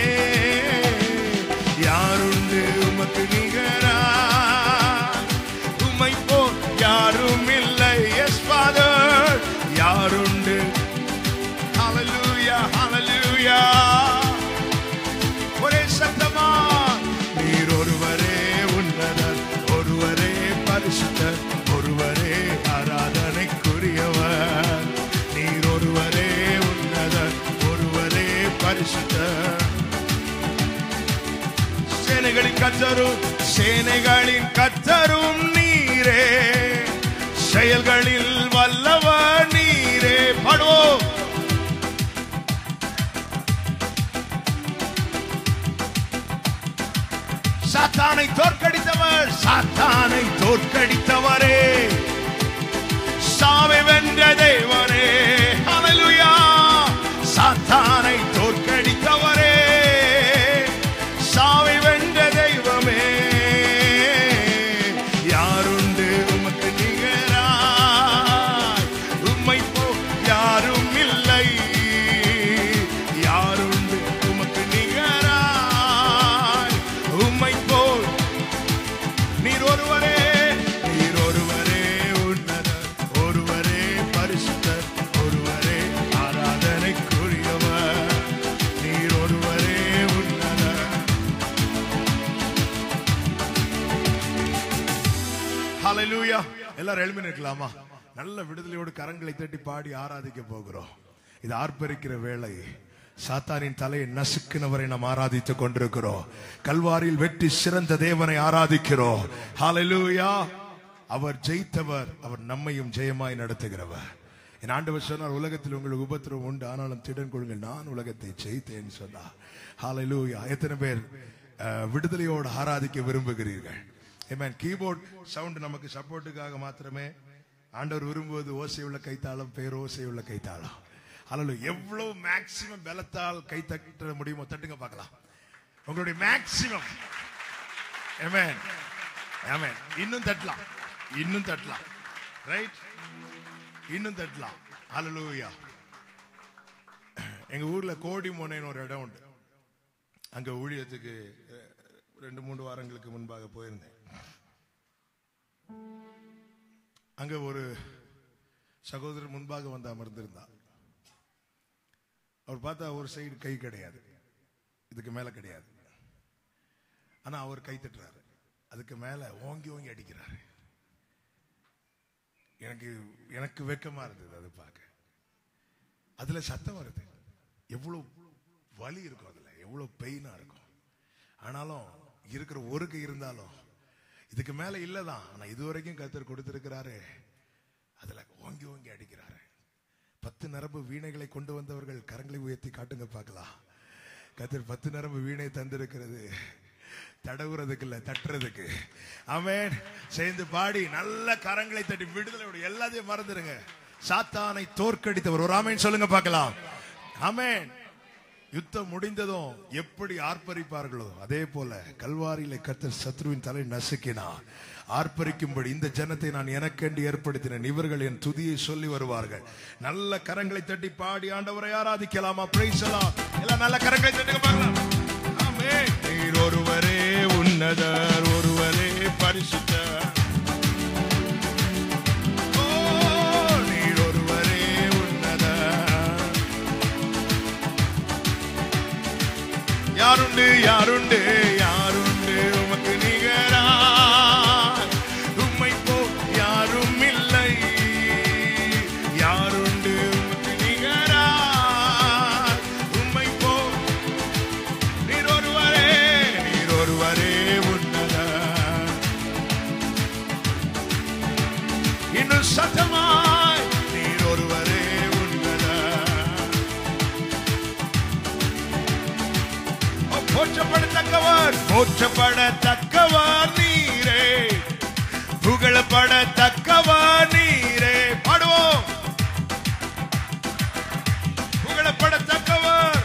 யாருண்டு உமக்கு நிகரா உமை போல் யாரும் இல்லை எஸ் ஃபாதர் யாருண்டு ஹalleluya ஹalleluya ஒரே சத்தமா நீர் ஒருவரே உன்னதர் ஒருவரே பரிசுத்தர் ஒருவரே ஆராதனைக்குரியவர் நீர் ஒருவரே உன்னதர் ஒருவரே பரிசுத்தர் சேனைகளின் கத்தரும் சேனைகளின் கத்தரும் நீரே செயல்களில் வல்லவர் நீரே பாடுவோம் சாத்தானை தோற்கடித்தவர் சாத்தானை தோற்கடித்தவரே சாவை வென்ற தேவனே ஹalleluya சாத்தானை தோற்கடித்தவரே சாவை வென்ற தெய்வமே யாருண்டு உமக்கு நிகராய் உம்மை போ யாரும் இல்லை யாருண்டு உமக்கு நிகராய் உம்மை போல் நீர் ஒருவரே நீர் ஒருவரே உன்னதர் ஒருவரே பரிசுத்தர் ஒருவரே ஆராதனைக்குரியவர் நீர் ஒருவரே உன்னதர் ஹalleluya எல்லாரும் எழுப்பி நிற்கலாமா நல்ல விடுதலையோடு கரங்களை தட்டி பாடி ஆராதிக்க போகிறோம் இது ஆர்ப்பரிக்கிற வேளை சாத்தானின் தலையை நசுக்கினவரை நாம் ஆராதித்துக் கொண்டிருக்கிறோம் கல்வாரியில் வெட்டி சிறந்த தேவனை ஆராதிக்கிறோம் ஹalleluya அவர் ஜெயித்தவர் அவர் நம்மையும் ஜெயமாய் நடத்துகிறவர் என் ஆண்டவர் சொன்னார் உலகத்தில் உங்களுக்கு உபத்திரவம் உண்டு ஆனாலும் திடன் கொள்ளுங்கள் நான் உலகத்தை ஜெயித்தேன் சொன்னார் ஹalleluya எத்தனை பேர் அஹ், விடுதலையோடு ஆராதிக்க விரும்புகிறீர்கள் Amen. கீபோர்ட் சவுண்ட் நமக்கு சப்போர்ட்டுக்காக மாத்திரமே ஆண்டவர் விரும்புவது ஓசை உள்ள கைத்தாளம் பேரோசை உள்ள கைத்தாளம் அல்ல எவ்வளவு மேக்சிமம் பலத்தால் கை தட்ட முடியுமோ தட்டுங்க பார்க்கலாம் உங்களுடைய மேக்சிமம் Amen. Amen. இன்னும் தட்டலாம் இன்னும் தட்டலாம் ரைட் இன்னும் தட்டலாம் ஹalleluya எங்க ஊர்ல கோடி மோனைன்னு ஒரு இடம் உண்டு அங்க ஊழியத்துக்கு அஹ், ரெண்டு மூணு வாரங்களுக்கு முன்பாக போயிருந்தேன் அங்க ஒரு சகோதரர் முன்பாக வந்து அமர்ந்திருந்தார் அவர் பார்த்தா ஒரு சைடு கை கிடையாது இதுக்கு மேல கிடையாது ஆனா அவர் கை தட்டுறாரு அதுக்கு மேல ஓங்கி ஓங்கி அடிக்கிறாரு எனக்கு எனக்கு வெக்கமா இருந்தது அது பார்க்க அதுல சத்தம் வருது எவ்வளவு வலி இருக்கும் அதுல எவ்வளவு பெயினா இருக்கும் ஆனாலும் இருக்கிற ஒரு கை இருந்தாலும் இதுக்கு மேல இல்லதான் ஆனா இதுவரைக்கும் கத்தர் கொடுத்திருக்கிறாரு அதுல ஓங்கி ஓங்கி அடிக்கிறாரு பத்து நரம்பு வீணைகளை கொண்டு வந்தவர்கள் கரங்களை உயர்த்தி காட்டுங்க பார்க்கலாம் கத்தர் பத்து நரம்பு வீணை தந்திருக்கிறது தடவுறதுக்கு இல்ல தட்டுறதுக்கு ஆமென் சேர்ந்து பாடி நல்ல கரங்களை தட்டி விடுதலையோட எல்லாத்தையும் மறந்துருங்க சாத்தானை தோற்கடித்தவர் ஒரு ஆமேன் சொல்லுங்க பார்க்கலாம் ஆமென் யுத்தம் முடிந்ததும் எப்படி ஆர்ப்பரிப்பார்களோ அதே போல கல்வாரியில கத்தர் சத்ருவின் தலை நசுக்கினார் ஆர்ப்பரிக்கும்படி இந்த ஜனத்தை நான் எனக்கென்று ஏற்படுத்தினேன் இவர்கள் என் துதியை சொல்லி வருவார்கள் நல்ல கரங்களை தட்டி பாடி ஆண்டவரை ஆராதிக்கலாமா பிரைசலாம் எல்லாம் நல்ல கரங்களை தட்டுங்க பார்க்கலாம் ஆமென். நீர் ஒருவரே உன்னதர் ஒருவரே பரிசுத்தர் ஓ, நீர் ஒருவரே உன்னதர் யாருண்டு யாருண்டு யாருண்டு உமக்கு நிகரா உம்மை போ யாரும் இல்லை யாருண்டு உமக்கு நிகரா உம்மை போ நீர் ஒருவரே நீர் ஒருவரே உன்னதா இன்னும் சத்தமாய் நீர் ஒருவரே உன்னதா போற்றப்படத்தக்கவர் போற்றப்படத்தக்கவர் நீரே புகழப்படத்தக்கவர் நீரே பாடுவோம் புகழப்படத்தக்கவர்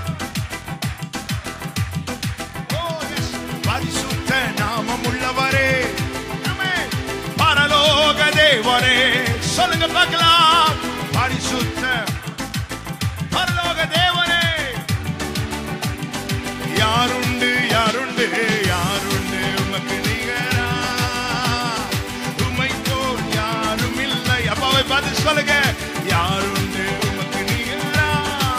ஓ, yes. பரிசுத்த நாமம் உள்ளவரே ஆமென். பரலோக தேவரே சொல்லுங்க பார்க்கலாம் பரிசுத்த பரலோக தேவனே யாருண்டு யாருண்டு யாருண்டு உமக்கு நிகரா உம்மை போல் யாரும் இல்லை அப்பாவை பார்த்து சொல்லுங்க யாருண்டு உமக்கு நிகரா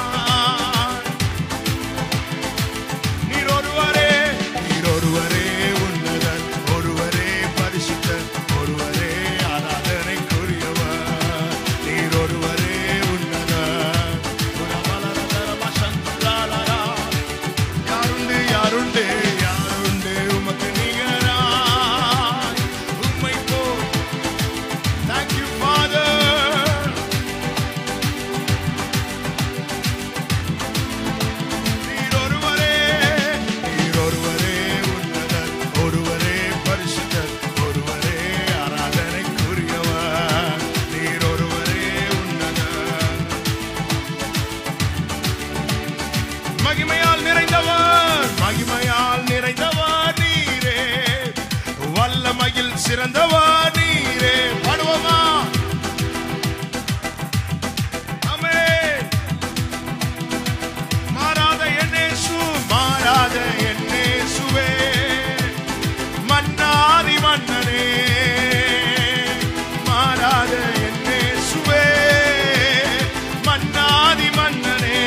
நீர் ஒருவரே நீர் ஒருவரே உன்னதன் ஒருவரே பரிசுத்தர் ஒருவரே ஆராதனைக்குரியவர் நீர் ஒருவரே உன்னதன் உனமலரதரம சந்தாலரா. யாருண்டு யாருண்டு யாருண்டு உமக்கு நிகராய் உம்மை போல் Thank you, Father. நீர் ஒருவரே, நீர் ஒருவரே உன்னதர், ஒருவரே பரிசுத்தர், ஒருவரே ஆராதனைக்குரியவர். நீர் ஒருவரே உன்னதர். மகிமையால் நிறைந்தவர் மகிமையால் நிறைந்தவர் நீரே வல்லமையில் சிறந்தவர் நீரே பாடுவோமா ஆமென். மாறாத என்னேசு மாறாத என்னேசுவே மன்னாதி மன்னனே மாறாத என்னேசுவே மன்னாதி மன்னனே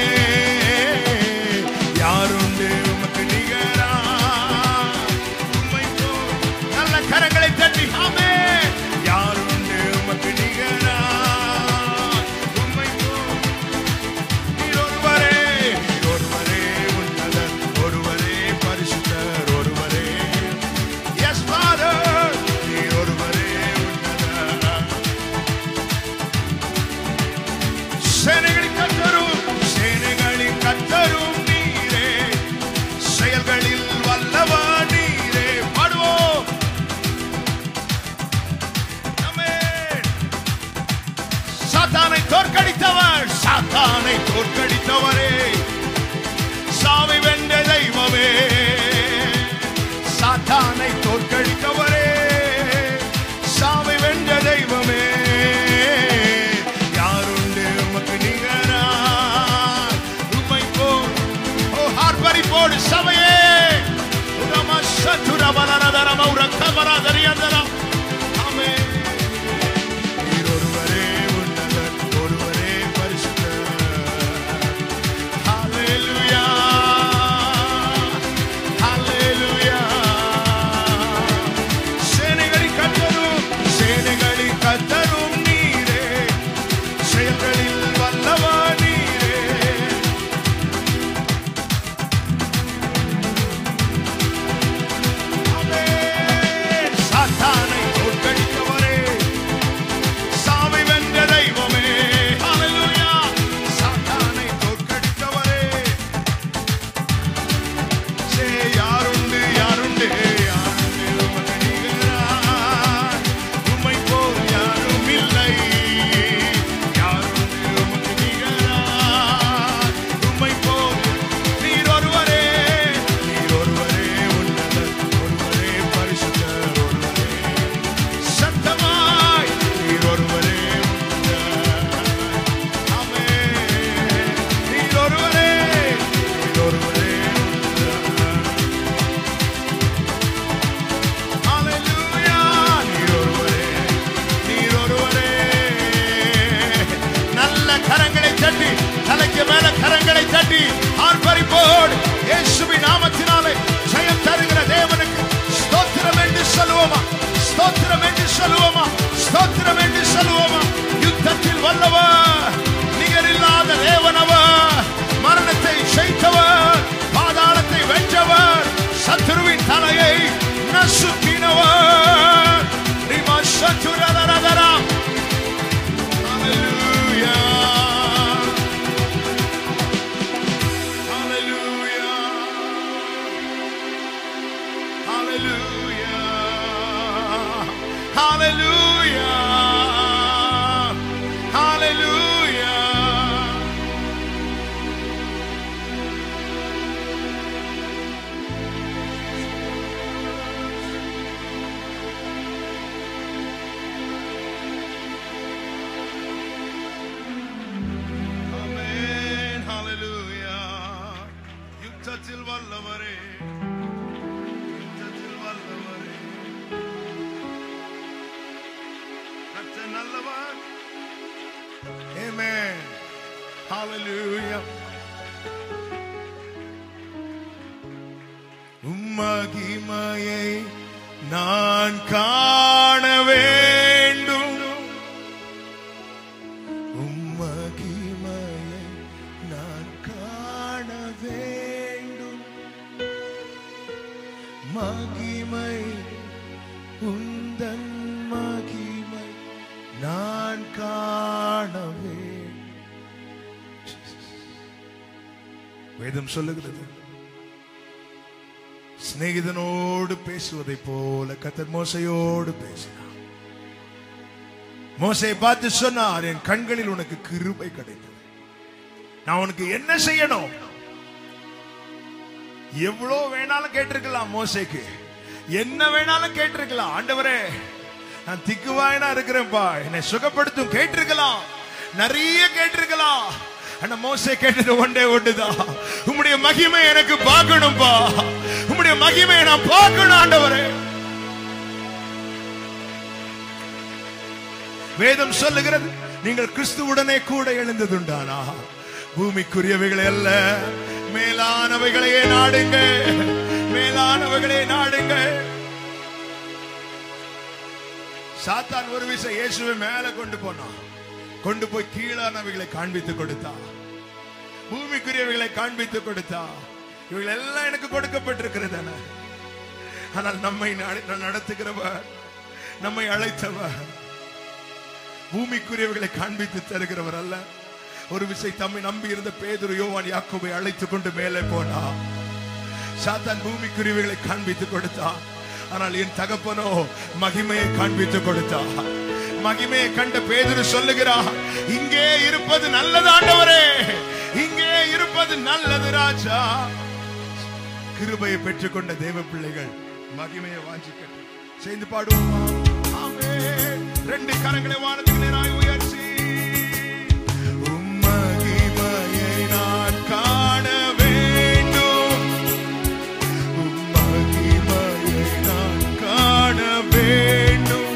யாருண்டு உமக்கு நிகரா உம்மை போல் நல்ல கரங்களை தட்டி ஆமே யாருண்டு உமக்கு நிகரா உம்மை போல் நீர் ஒருவரே நீர் ஒருவரே உன்னதர் ஒருவரே பரிசுத்தர் ஒருவரே எஸ் ஃபாதர் நீர் ஒருவரே உன்னதர் சேனைகளின் கத்தரும் சேனைகளின் கத்தரும் நீரே செயல்களில் வல்லவர் நீரே பாடுவோம் ஆமென். சாத்தானை தோற்கடித்தவர் சாத்தானை தோற்கடித்தவரே சாவை வென்ற தெய்வமே சாத்தானை தோற்கடித்தவரே சாவை வென்ற தெய்வமே யாருண்டு உமக்கு நிகரா உம்மை போல் ஓ ஆர்ப்பரிப்போடு சபையே உரம சத்துர பலனதரம உரக்கமராதரியந்தரம் ஆமென் நீர் ஒருவரே உன்னதர், ஒருவரே பரிசுத்தர். ஹல்லேலூயா, ஹல்லேலூயா. சேனைகளின் கர்த்தரும், சேனைகளின் கர்த்தரும் நீரே செயல்களில் வல்லவர் நீரே ஆமென். சாத்தானை தோற்கடித்தவரே சாவை வென்ற தெய்வமே ஹalleluya சாத்தானை தோற்கடித்தவரே சே யாருண்டு யாருண்டு யாருண்டு உமக்கு நிகராய் உம்மை போல் யாரும் இல்லை யாருண்டு உமக்கு நிகராய் உம்மை போல் நீர் ஒருவரே நீர் ஒருவரே உன்னதர் ஒருவரே பரிசுத்தர் ஒருவரே சத்தமாய் நீர் ஒருவரே உன்னதர். ஆமென். நீர் ஒருவரே நீர் ஒருவரே உன்னதர். ஹalleluya. நீர் ஒருவரே நீர் ஒருவரே நல்ல கரங்களை தட்டி தலைக்கு மேல கரங்களை தட்டி ஆர்ப்பரிப்போடு இயேசுவின் நாமத்தினாலே ஜெயம் தருகிற தேவனுக்கு ஸ்தோத்திரம் என்று சொல்லுவோமா ஸ்தோத்திரம் என்று சொல்லுவோமா ஸ்தோத்திரம் என்று சொல்லுவோமா யுத்தத்தில் வல்லவர் நிகரில்லாத தேவனவர் மரணத்தை ஜெயித்தவர் பாதாளத்தை வென்றவர் சத்துருவின் தலையை நசுக்கினவர் ரிமா சத்துரரரரரா. Hallelujah. Hallelujah. Hallelujah. Hallelujah. Hallelujah. Hallelujah. உம்மகிமையை நான் காண வேண்டும் உம்மகிமையை நான் காண வேண்டும் மகிமை உந்தன் மகிமை நான் காண வேண்டும் வேதம் சொல்லுகிறது சிநேகிதனோடு பேசுவதை போல கத்தர் மோசையோடு பேசினார் மோசையை பார்த்து சொன்னார் என் கண்களில் உனக்கு கிருபை கிடைத்தது நான் உனக்கு என்ன செய்யணும் எவ்வளவு வேணாலும் கேட்டிருக்கலாம் மோசைக்கு என்ன வேணாலும் கேட்டிருக்கலாம் ஆண்டவரே நான் திக்குவாயனா இருக்கிறேன்ப்பா என்னை சுகப்படுத்தும் கேட்டிருக்கலாம் நிறைய கேட்டிருக்கலாம் ஆனா மோசே கேட்டது ஒன்றே ஒன்றுதான் உம்முடைய மகிமை எனக்கு பார்க்கணும்பா உம்முடைய மகிமையை நான் பார்க்கணும் ஆண்டவரே வேதம் சொல்லுகிறது நீங்கள் கிறிஸ்துவுடனே கூட எழுந்ததுண்டானா பூமிக்குரியவைகளை அல்ல மேலானவைகளையே நாடுங்க மேலானவைகளே நாடுங்க சாத்தான் ஒரு விஷயம் இயேசுவை மேல கொண்டு போனான் கொண்டு போய் கீழானவைகளை காண்பித்து கொடுத்தா பூமிக்குரியவைகளை காண்பித்து கொடுத்தா இவைகள் எல்லாம் எனக்கு கொடுக்கப்பட்டிருக்கிறது ஆனால் நம்மை நட- நடத்துகிறவர் நம்மை அழைத்தவர் பூமிக்குரியவைகளை காண்பித்து தருகிறவர் அல்ல ஒரு விசை தம்மை நம்பி இருந்த பேதுரு யோவான் யாக்கோபை அழைத்துக் கொண்டு மேலே போனா சாத்தான் பூமிக்குரியவைகளை காண்பித்து கொடுத்தான் ஆனால் என் தகப்பனோ மகிமையை காண்பித்து கொடுத்தான் மகிமையை கண்ட பேதுரு சொல்லுகிறார் இங்கே இருப்பது நல்லது ஆண்டவரே இங்கே இருப்பது நல்லது ராஜா கிருபையை பெற்றுக்கொண்ட தேவ பிள்ளைகள் மகிமையை வாஞ்சிக்கட்டும் சேர்ந்து பாடுவோமா ஆமென். ரெண்டு கரங்களை வானத்துக்கு நேராய் உயர்த்தி உம் மகிமையை நான் காண வேண்டும் உம் மகிமையை நான் காண வேண்டும்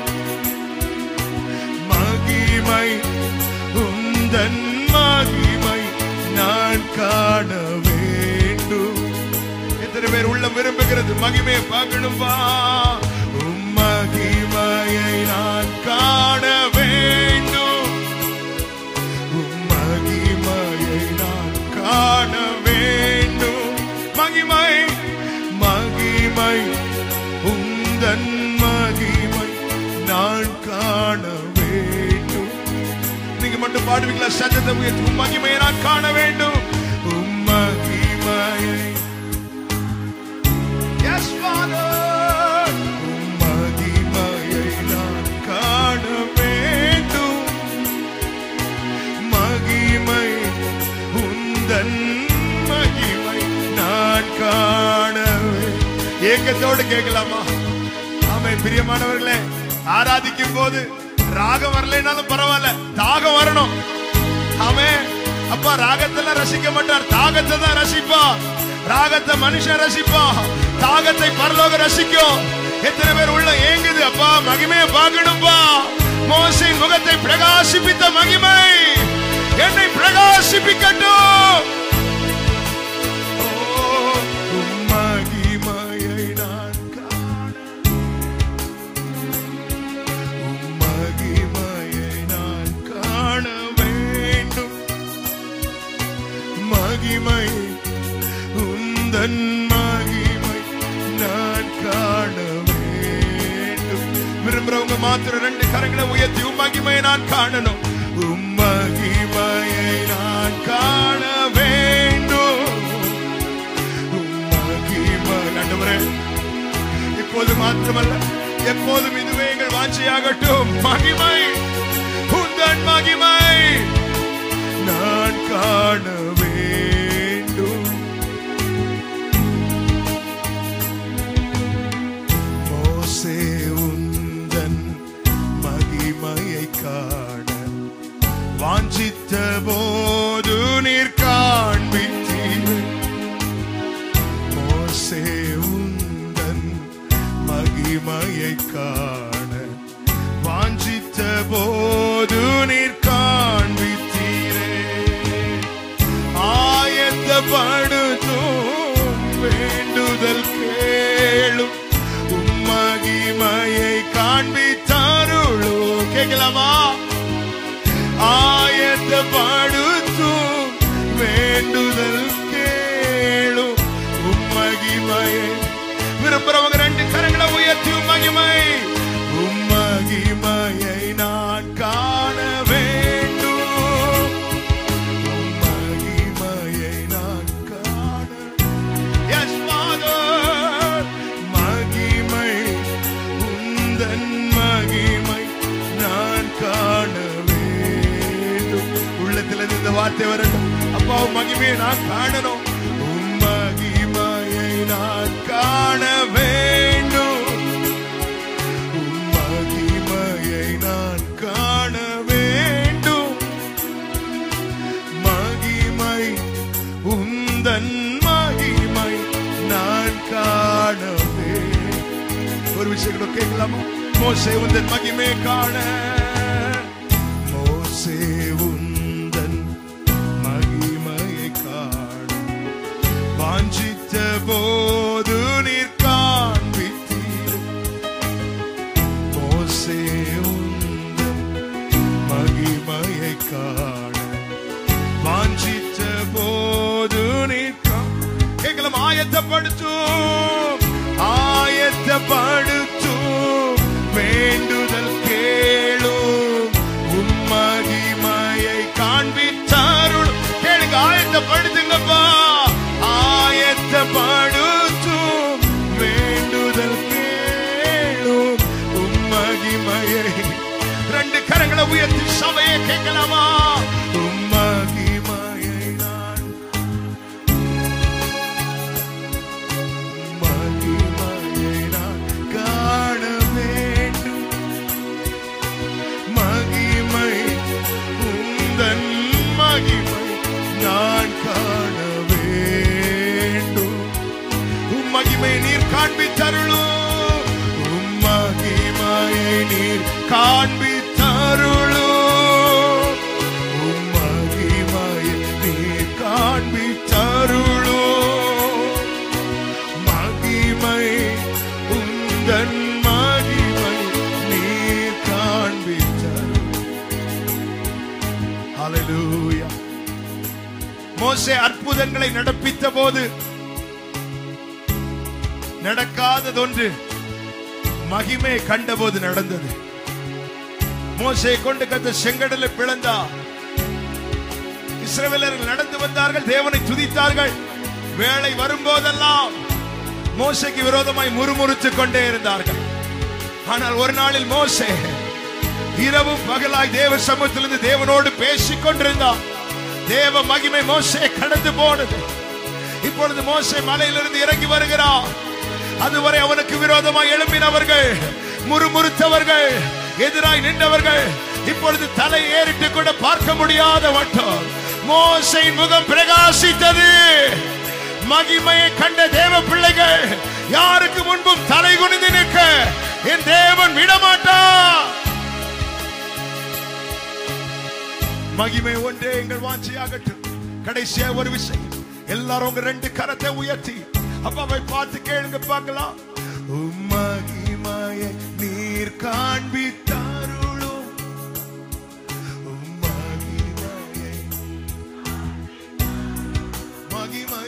மகிமை உந்தன் மகிமை நான் காண வேண்டும் எத்தனை பேர் உள்ளம் விரும்புகிறது மகிமையை பார்க்கணும்பா உம் மகிமையை நான் காண வேண்டும் உம் மகிமையை நான் காண வேண்டும் மகிமை மகிமை உந்தன் மகிமை நான் காண வேண்டும் நீங்க மட்டும் பாடுவீங்களா சத்தத்தை உயர்த்தி உம் மகிமையை நான் காண வேண்டும் உம் மகிமையை Yes, Father. உம் மகிமையை நான் காண வேண்டும் மகிமை உந்தன் மகிமை நான் காண ஏக்கத்தோடு கேட்கலாமா ஆமை பிரியமானவர்களே ஆராதிக்கும் போது ராகம் வரலைனாலும் பரவாயில்ல தாகம் வரணும் ஆமே அப்பா ராகத்தெல்லாம் ரசிக்க மாட்டார் தாகத்தை தான் ரசிப்பா ராகத்தை மனுஷன் ரசிப்பா தாகத்தை பரலோக ரசிக்கும் எத்தனை பேர் உள்ள ஏங்குது அப்பா மகிமையை பார்க்கணும்பா மோசையின் முகத்தை பிரகாசிப்பித்த மகிமை என்னை பிரகாசிப்பிக்கட்டும் ஓ, உம் மகிமையை நான் காண உம் மகிமையை நான் காண வேண்டும் மகிமை உந்தன் மகிமை நான் காண வேண்டும் விரும்புறவங்க மாத்திரம் ரெண்டு கரங்களை உயர்த்தி உம் மகிமையை நான் காணணும் உம் மகிமையை நான் காண வேண்டும் உம் மகிமை ஆண்டவரே இப்போது மாத்திரமல்ல எப்போதும் இதுவே எங்கள் வாஞ்சையாகட்டும் மகிமை உந்தன் மகிமை நான் காண வேண்டும் மோசே உந்தன் மகிமையை காண வாஞ்சித்த போது நீர் காண்பித்தீர் மோசே உந்தன் மகிமையை காண வாஞ்சித்த போது நீர் காண்பித்தீரே ஆயத்தப்படுத்தும் வேண்டுதல் கேளும் உம்மகிமையை காண்பித்தாருளோ கேட்கலாமா ஆயத்தப்படுத்தும் வேண்டுதல் கேளும் உம்மகிமையை விரும்புறவங்க ரெண்டு கரங்களை உயர்த்தி உம்மகிமை உம்மகிமையை நான் காண வேண்டும் உம்மகிமையை நான் காண Yes, Father. மகிமை உந்தன் மகிமை நான் காண வேண்டும் உள்ளத்துல இந்த வார்த்தை வரட்டும் அப்பா உன் மகிமையை நான் காணணும் உன் மகிமையை நான் காண வேண்டும் உன் மகிமையை நான் காண வேண்டும் மகிமை உந்தன் மகிமை நான் காணவே ஒரு விஷயம் கூட கேட்கலாமா மோசே உந்தன் மகிமை காண மோசே உந்தன் மகிமையை காண வாஞ்சித்த போது நீர் காண்பித்தீர் மோசே உந்தன் மகிமையை காண வாஞ்சித்த போது நீக்கம் கேட்கலாம் ஆயத்தப்படுத்தும் ஆயத்தப்படுத்தும் வேண்டுதல் கேளும் உம்மகிமையை காண்பித்தாருள் கேளுங்க ஆயத்தப்படுத்துங்கப்பா ஆயத்தப்படுத்தும் வேண்டுதல் கேளும் உம்மகிமையை ரெண்டு கரங்களை உயர்த்தி சபையை கேட்கலாமா உம்மகிமையை நான் மகிமையை நான் காண வேண்டும் மகிமை உந்தன் மகிமை நான் காண வேண்டும் உம் மகிமை நீர் காண்பித்தருளும் உம் மகிமையை நீர் காண்பித்தருளும் உம் மகிமையை நீர் காண்பித்தருளும் மகிமை உந்தன் மகிமை நீர் காண்பித்தருளும் ஹalleluya மோசே அற்புதங்களை நடப்பித்த போது நடக்காததொன்று மகிமை கண்டபோது நடந்தது மோசே கொண்டு கத்த செங்கடலை பிளந்தா இஸ்ரவேலர்கள் நடந்து வந்தார்கள் தேவனை துதித்தார்கள் வேலை வரும்போதெல்லாம் மோசைக்கு விரோதமாய் முறுமுறுத்துக் கொண்டே இருந்தார்கள் ஆனால் ஒரு நாளில் மோசே இரவும் பகலாய் தேவ சமூகத்திலிருந்து தேவனோடு பேசிக் கொண்டிருந்தான் தேவ மகிமை மோசே கடந்து போனது இப்பொழுது மோசே மலையிலிருந்து இறங்கி வருகிறார் அதுவரை அவனுக்கு விரோதமாய் எழும்பினவர்கள் முறுமுறுத்தவர்கள் எதிராய் நின்றவர்கள் இப்பொழுது தலை ஏறிட்டு கூட பார்க்க முடியாத வட்டம் மோசையின் முகம் பிரகாசித்தது மகிமையை கண்ட தேவ பிள்ளைகள் யாருக்கு முன்பும் தலை குனிந்து நிற்க என் தேவன் விடமாட்டான் மகிமை ஒன்றே எங்கள் வாஞ்சியாகட்டும் கடைசியா ஒரு விஷயம் எல்லாரும் உங்க ரெண்டு கரத்தை உயர்த்தி அப்பாவை பார்த்து கேளுங்க பார்க்கலாம் உம் மகிமையை நீர் காண்பித்தாருளும் உம் மகிமையை மகிமை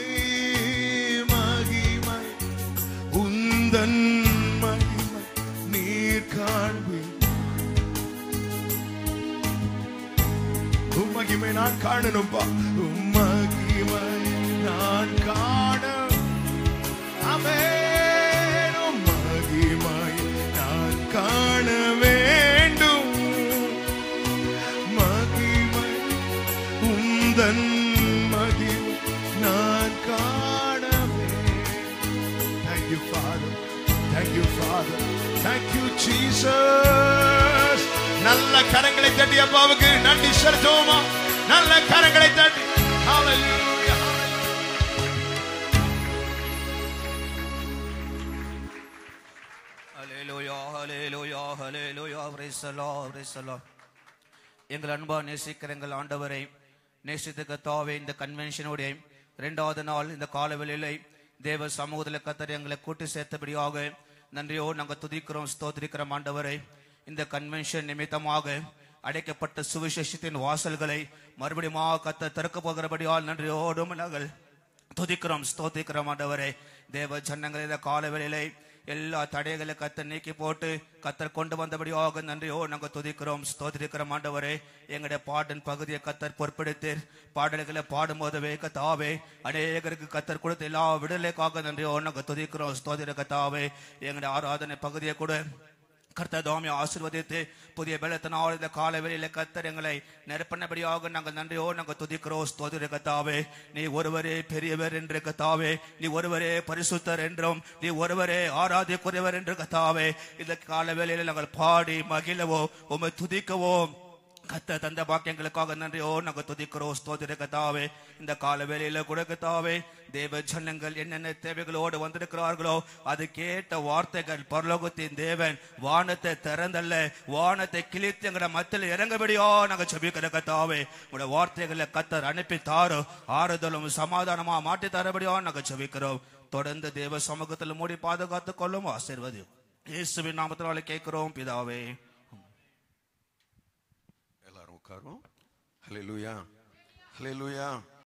மகிமை உந்தன் மகிமை நீர் காண்பி உம்மகிமை நான் காணணும்பா உம்மகிமை நான் காண ஆமென். உம்மகிமை நான் காண வேண்டும் மகிமை உந்தன் மகிமை நான் காண வேண்டும் Thank you, Father. Thank you, Father. Thank you, Jesus. நல்ல கரங்களை தட்டி அப்பாவுக்கு நன்றி செலுத்துவோமா நல்ல கரங்களை தட்டி Hallelujah. Hallelujah, hallelujah, hallelujah. Praise the Lord, praise the Lord. எங்கள் அன்பா நேசிக்கிற எங்கள் ஆண்டவரை நேசித்த கத்தாவே இந்த கன்வென்ஷனுடைய இரண்டாவது நாள் இந்த காலவெளியிலே தேவ சமூகத்தில் கத்தர் எங்களை கூட்டி சேர்த்தபடியாக நன்றியோடு நாங்கள் துதிக்கிறோம் ஸ்தோத்திரிக்கிறோம் ஆண்டவரை இந்த கன்வென்ஷன் நிமித்தமாக அடைக்கப்பட்ட சுவிசேஷத்தின் வாசல்களை மறுபடியும் கத்த திறக்க போகிறபடியால் நன்றியோடும் நாங்கள் துதிக்கிறோம் ஸ்தோத்திக்கிறோம் ஆண்டவரே தேவ ஜனங்கள் இந்த காலவெளியிலே எல்லா தடைகளை கத்தர் நீக்கி போட்டு கத்தர் கொண்டு வந்தபடியாக நன்றியோ நாங்கள் துதிக்கிறோம் ஸ்தோத்திரிக்கிறோம் ஆண்டவரே எங்களுடைய பாட்டின் பகுதியை கத்தர் பொறுப்பெடுத்து பாடல்களை பாடும்போது கத்தாவே அநேகருக்கு கத்தர் கொடுத்த எல்லா விடுதலைக்காக நன்றியோ நாங்கள் துதிக்கிறோம் ஸ்தோத்திர கத்தாவே எங்களுடைய ஆராதனை பகுதியை கூட கர்த்தர் தாமே ஆசீர்வதித்து புதிய பலத்தினால் இந்த கால வேளையில கர்த்தர் எங்களை நிரப்பினபடியாக நாங்கள் நன்றியோ நாங்கள் துதிக்கிறோம் ஸ்தோதிர கத்தாவே நீ ஒருவரே பெரியவர் என்று கத்தாவே நீ ஒருவரே பரிசுத்தர் என்றும் நீ ஒருவரே ஆராதிக்குரியவர் என்று கத்தாவே இந்த கால வேளையில நாங்கள் பாடி மகிழவோ உம்மை துதிக்கவோ கத்த தந்த பாக்கியங்களுக்காக நன்றியோ நாங்கள் துதிக்கிறோம் ஸ்தோதிர கத்தாவே இந்த கால வேளையில கூட கத்தாவே தேவ ஜனங்கள் என்னென்ன தேவைகளோடு வந்திருக்கிறார்களோ அது கேட்ட வார்த்தைகள் பரலோகத்தின் தேவன் வானத்தை திறந்தல்ல வானத்தை கிழித்து எங்கட மத்தியில் இறங்கபடியோ நாங்க செபிக்கிற கத்தாவே உடைய வார்த்தைகளை கத்தர் அனுப்பி தாரோ ஆறுதலும் சமாதானமா மாற்றி தரபடியோ நாங்க செபிக்கிறோம் தொடர்ந்து தேவ சமூகத்தில் மூடி பாதுகாத்துக் கொள்ளும் ஆசீர்வதி இயேசுவின் நாமத்தினால கேட்கிறோம் பிதாவே எல்லாரும் உட்காரும் ஹalleluya ஹalleluya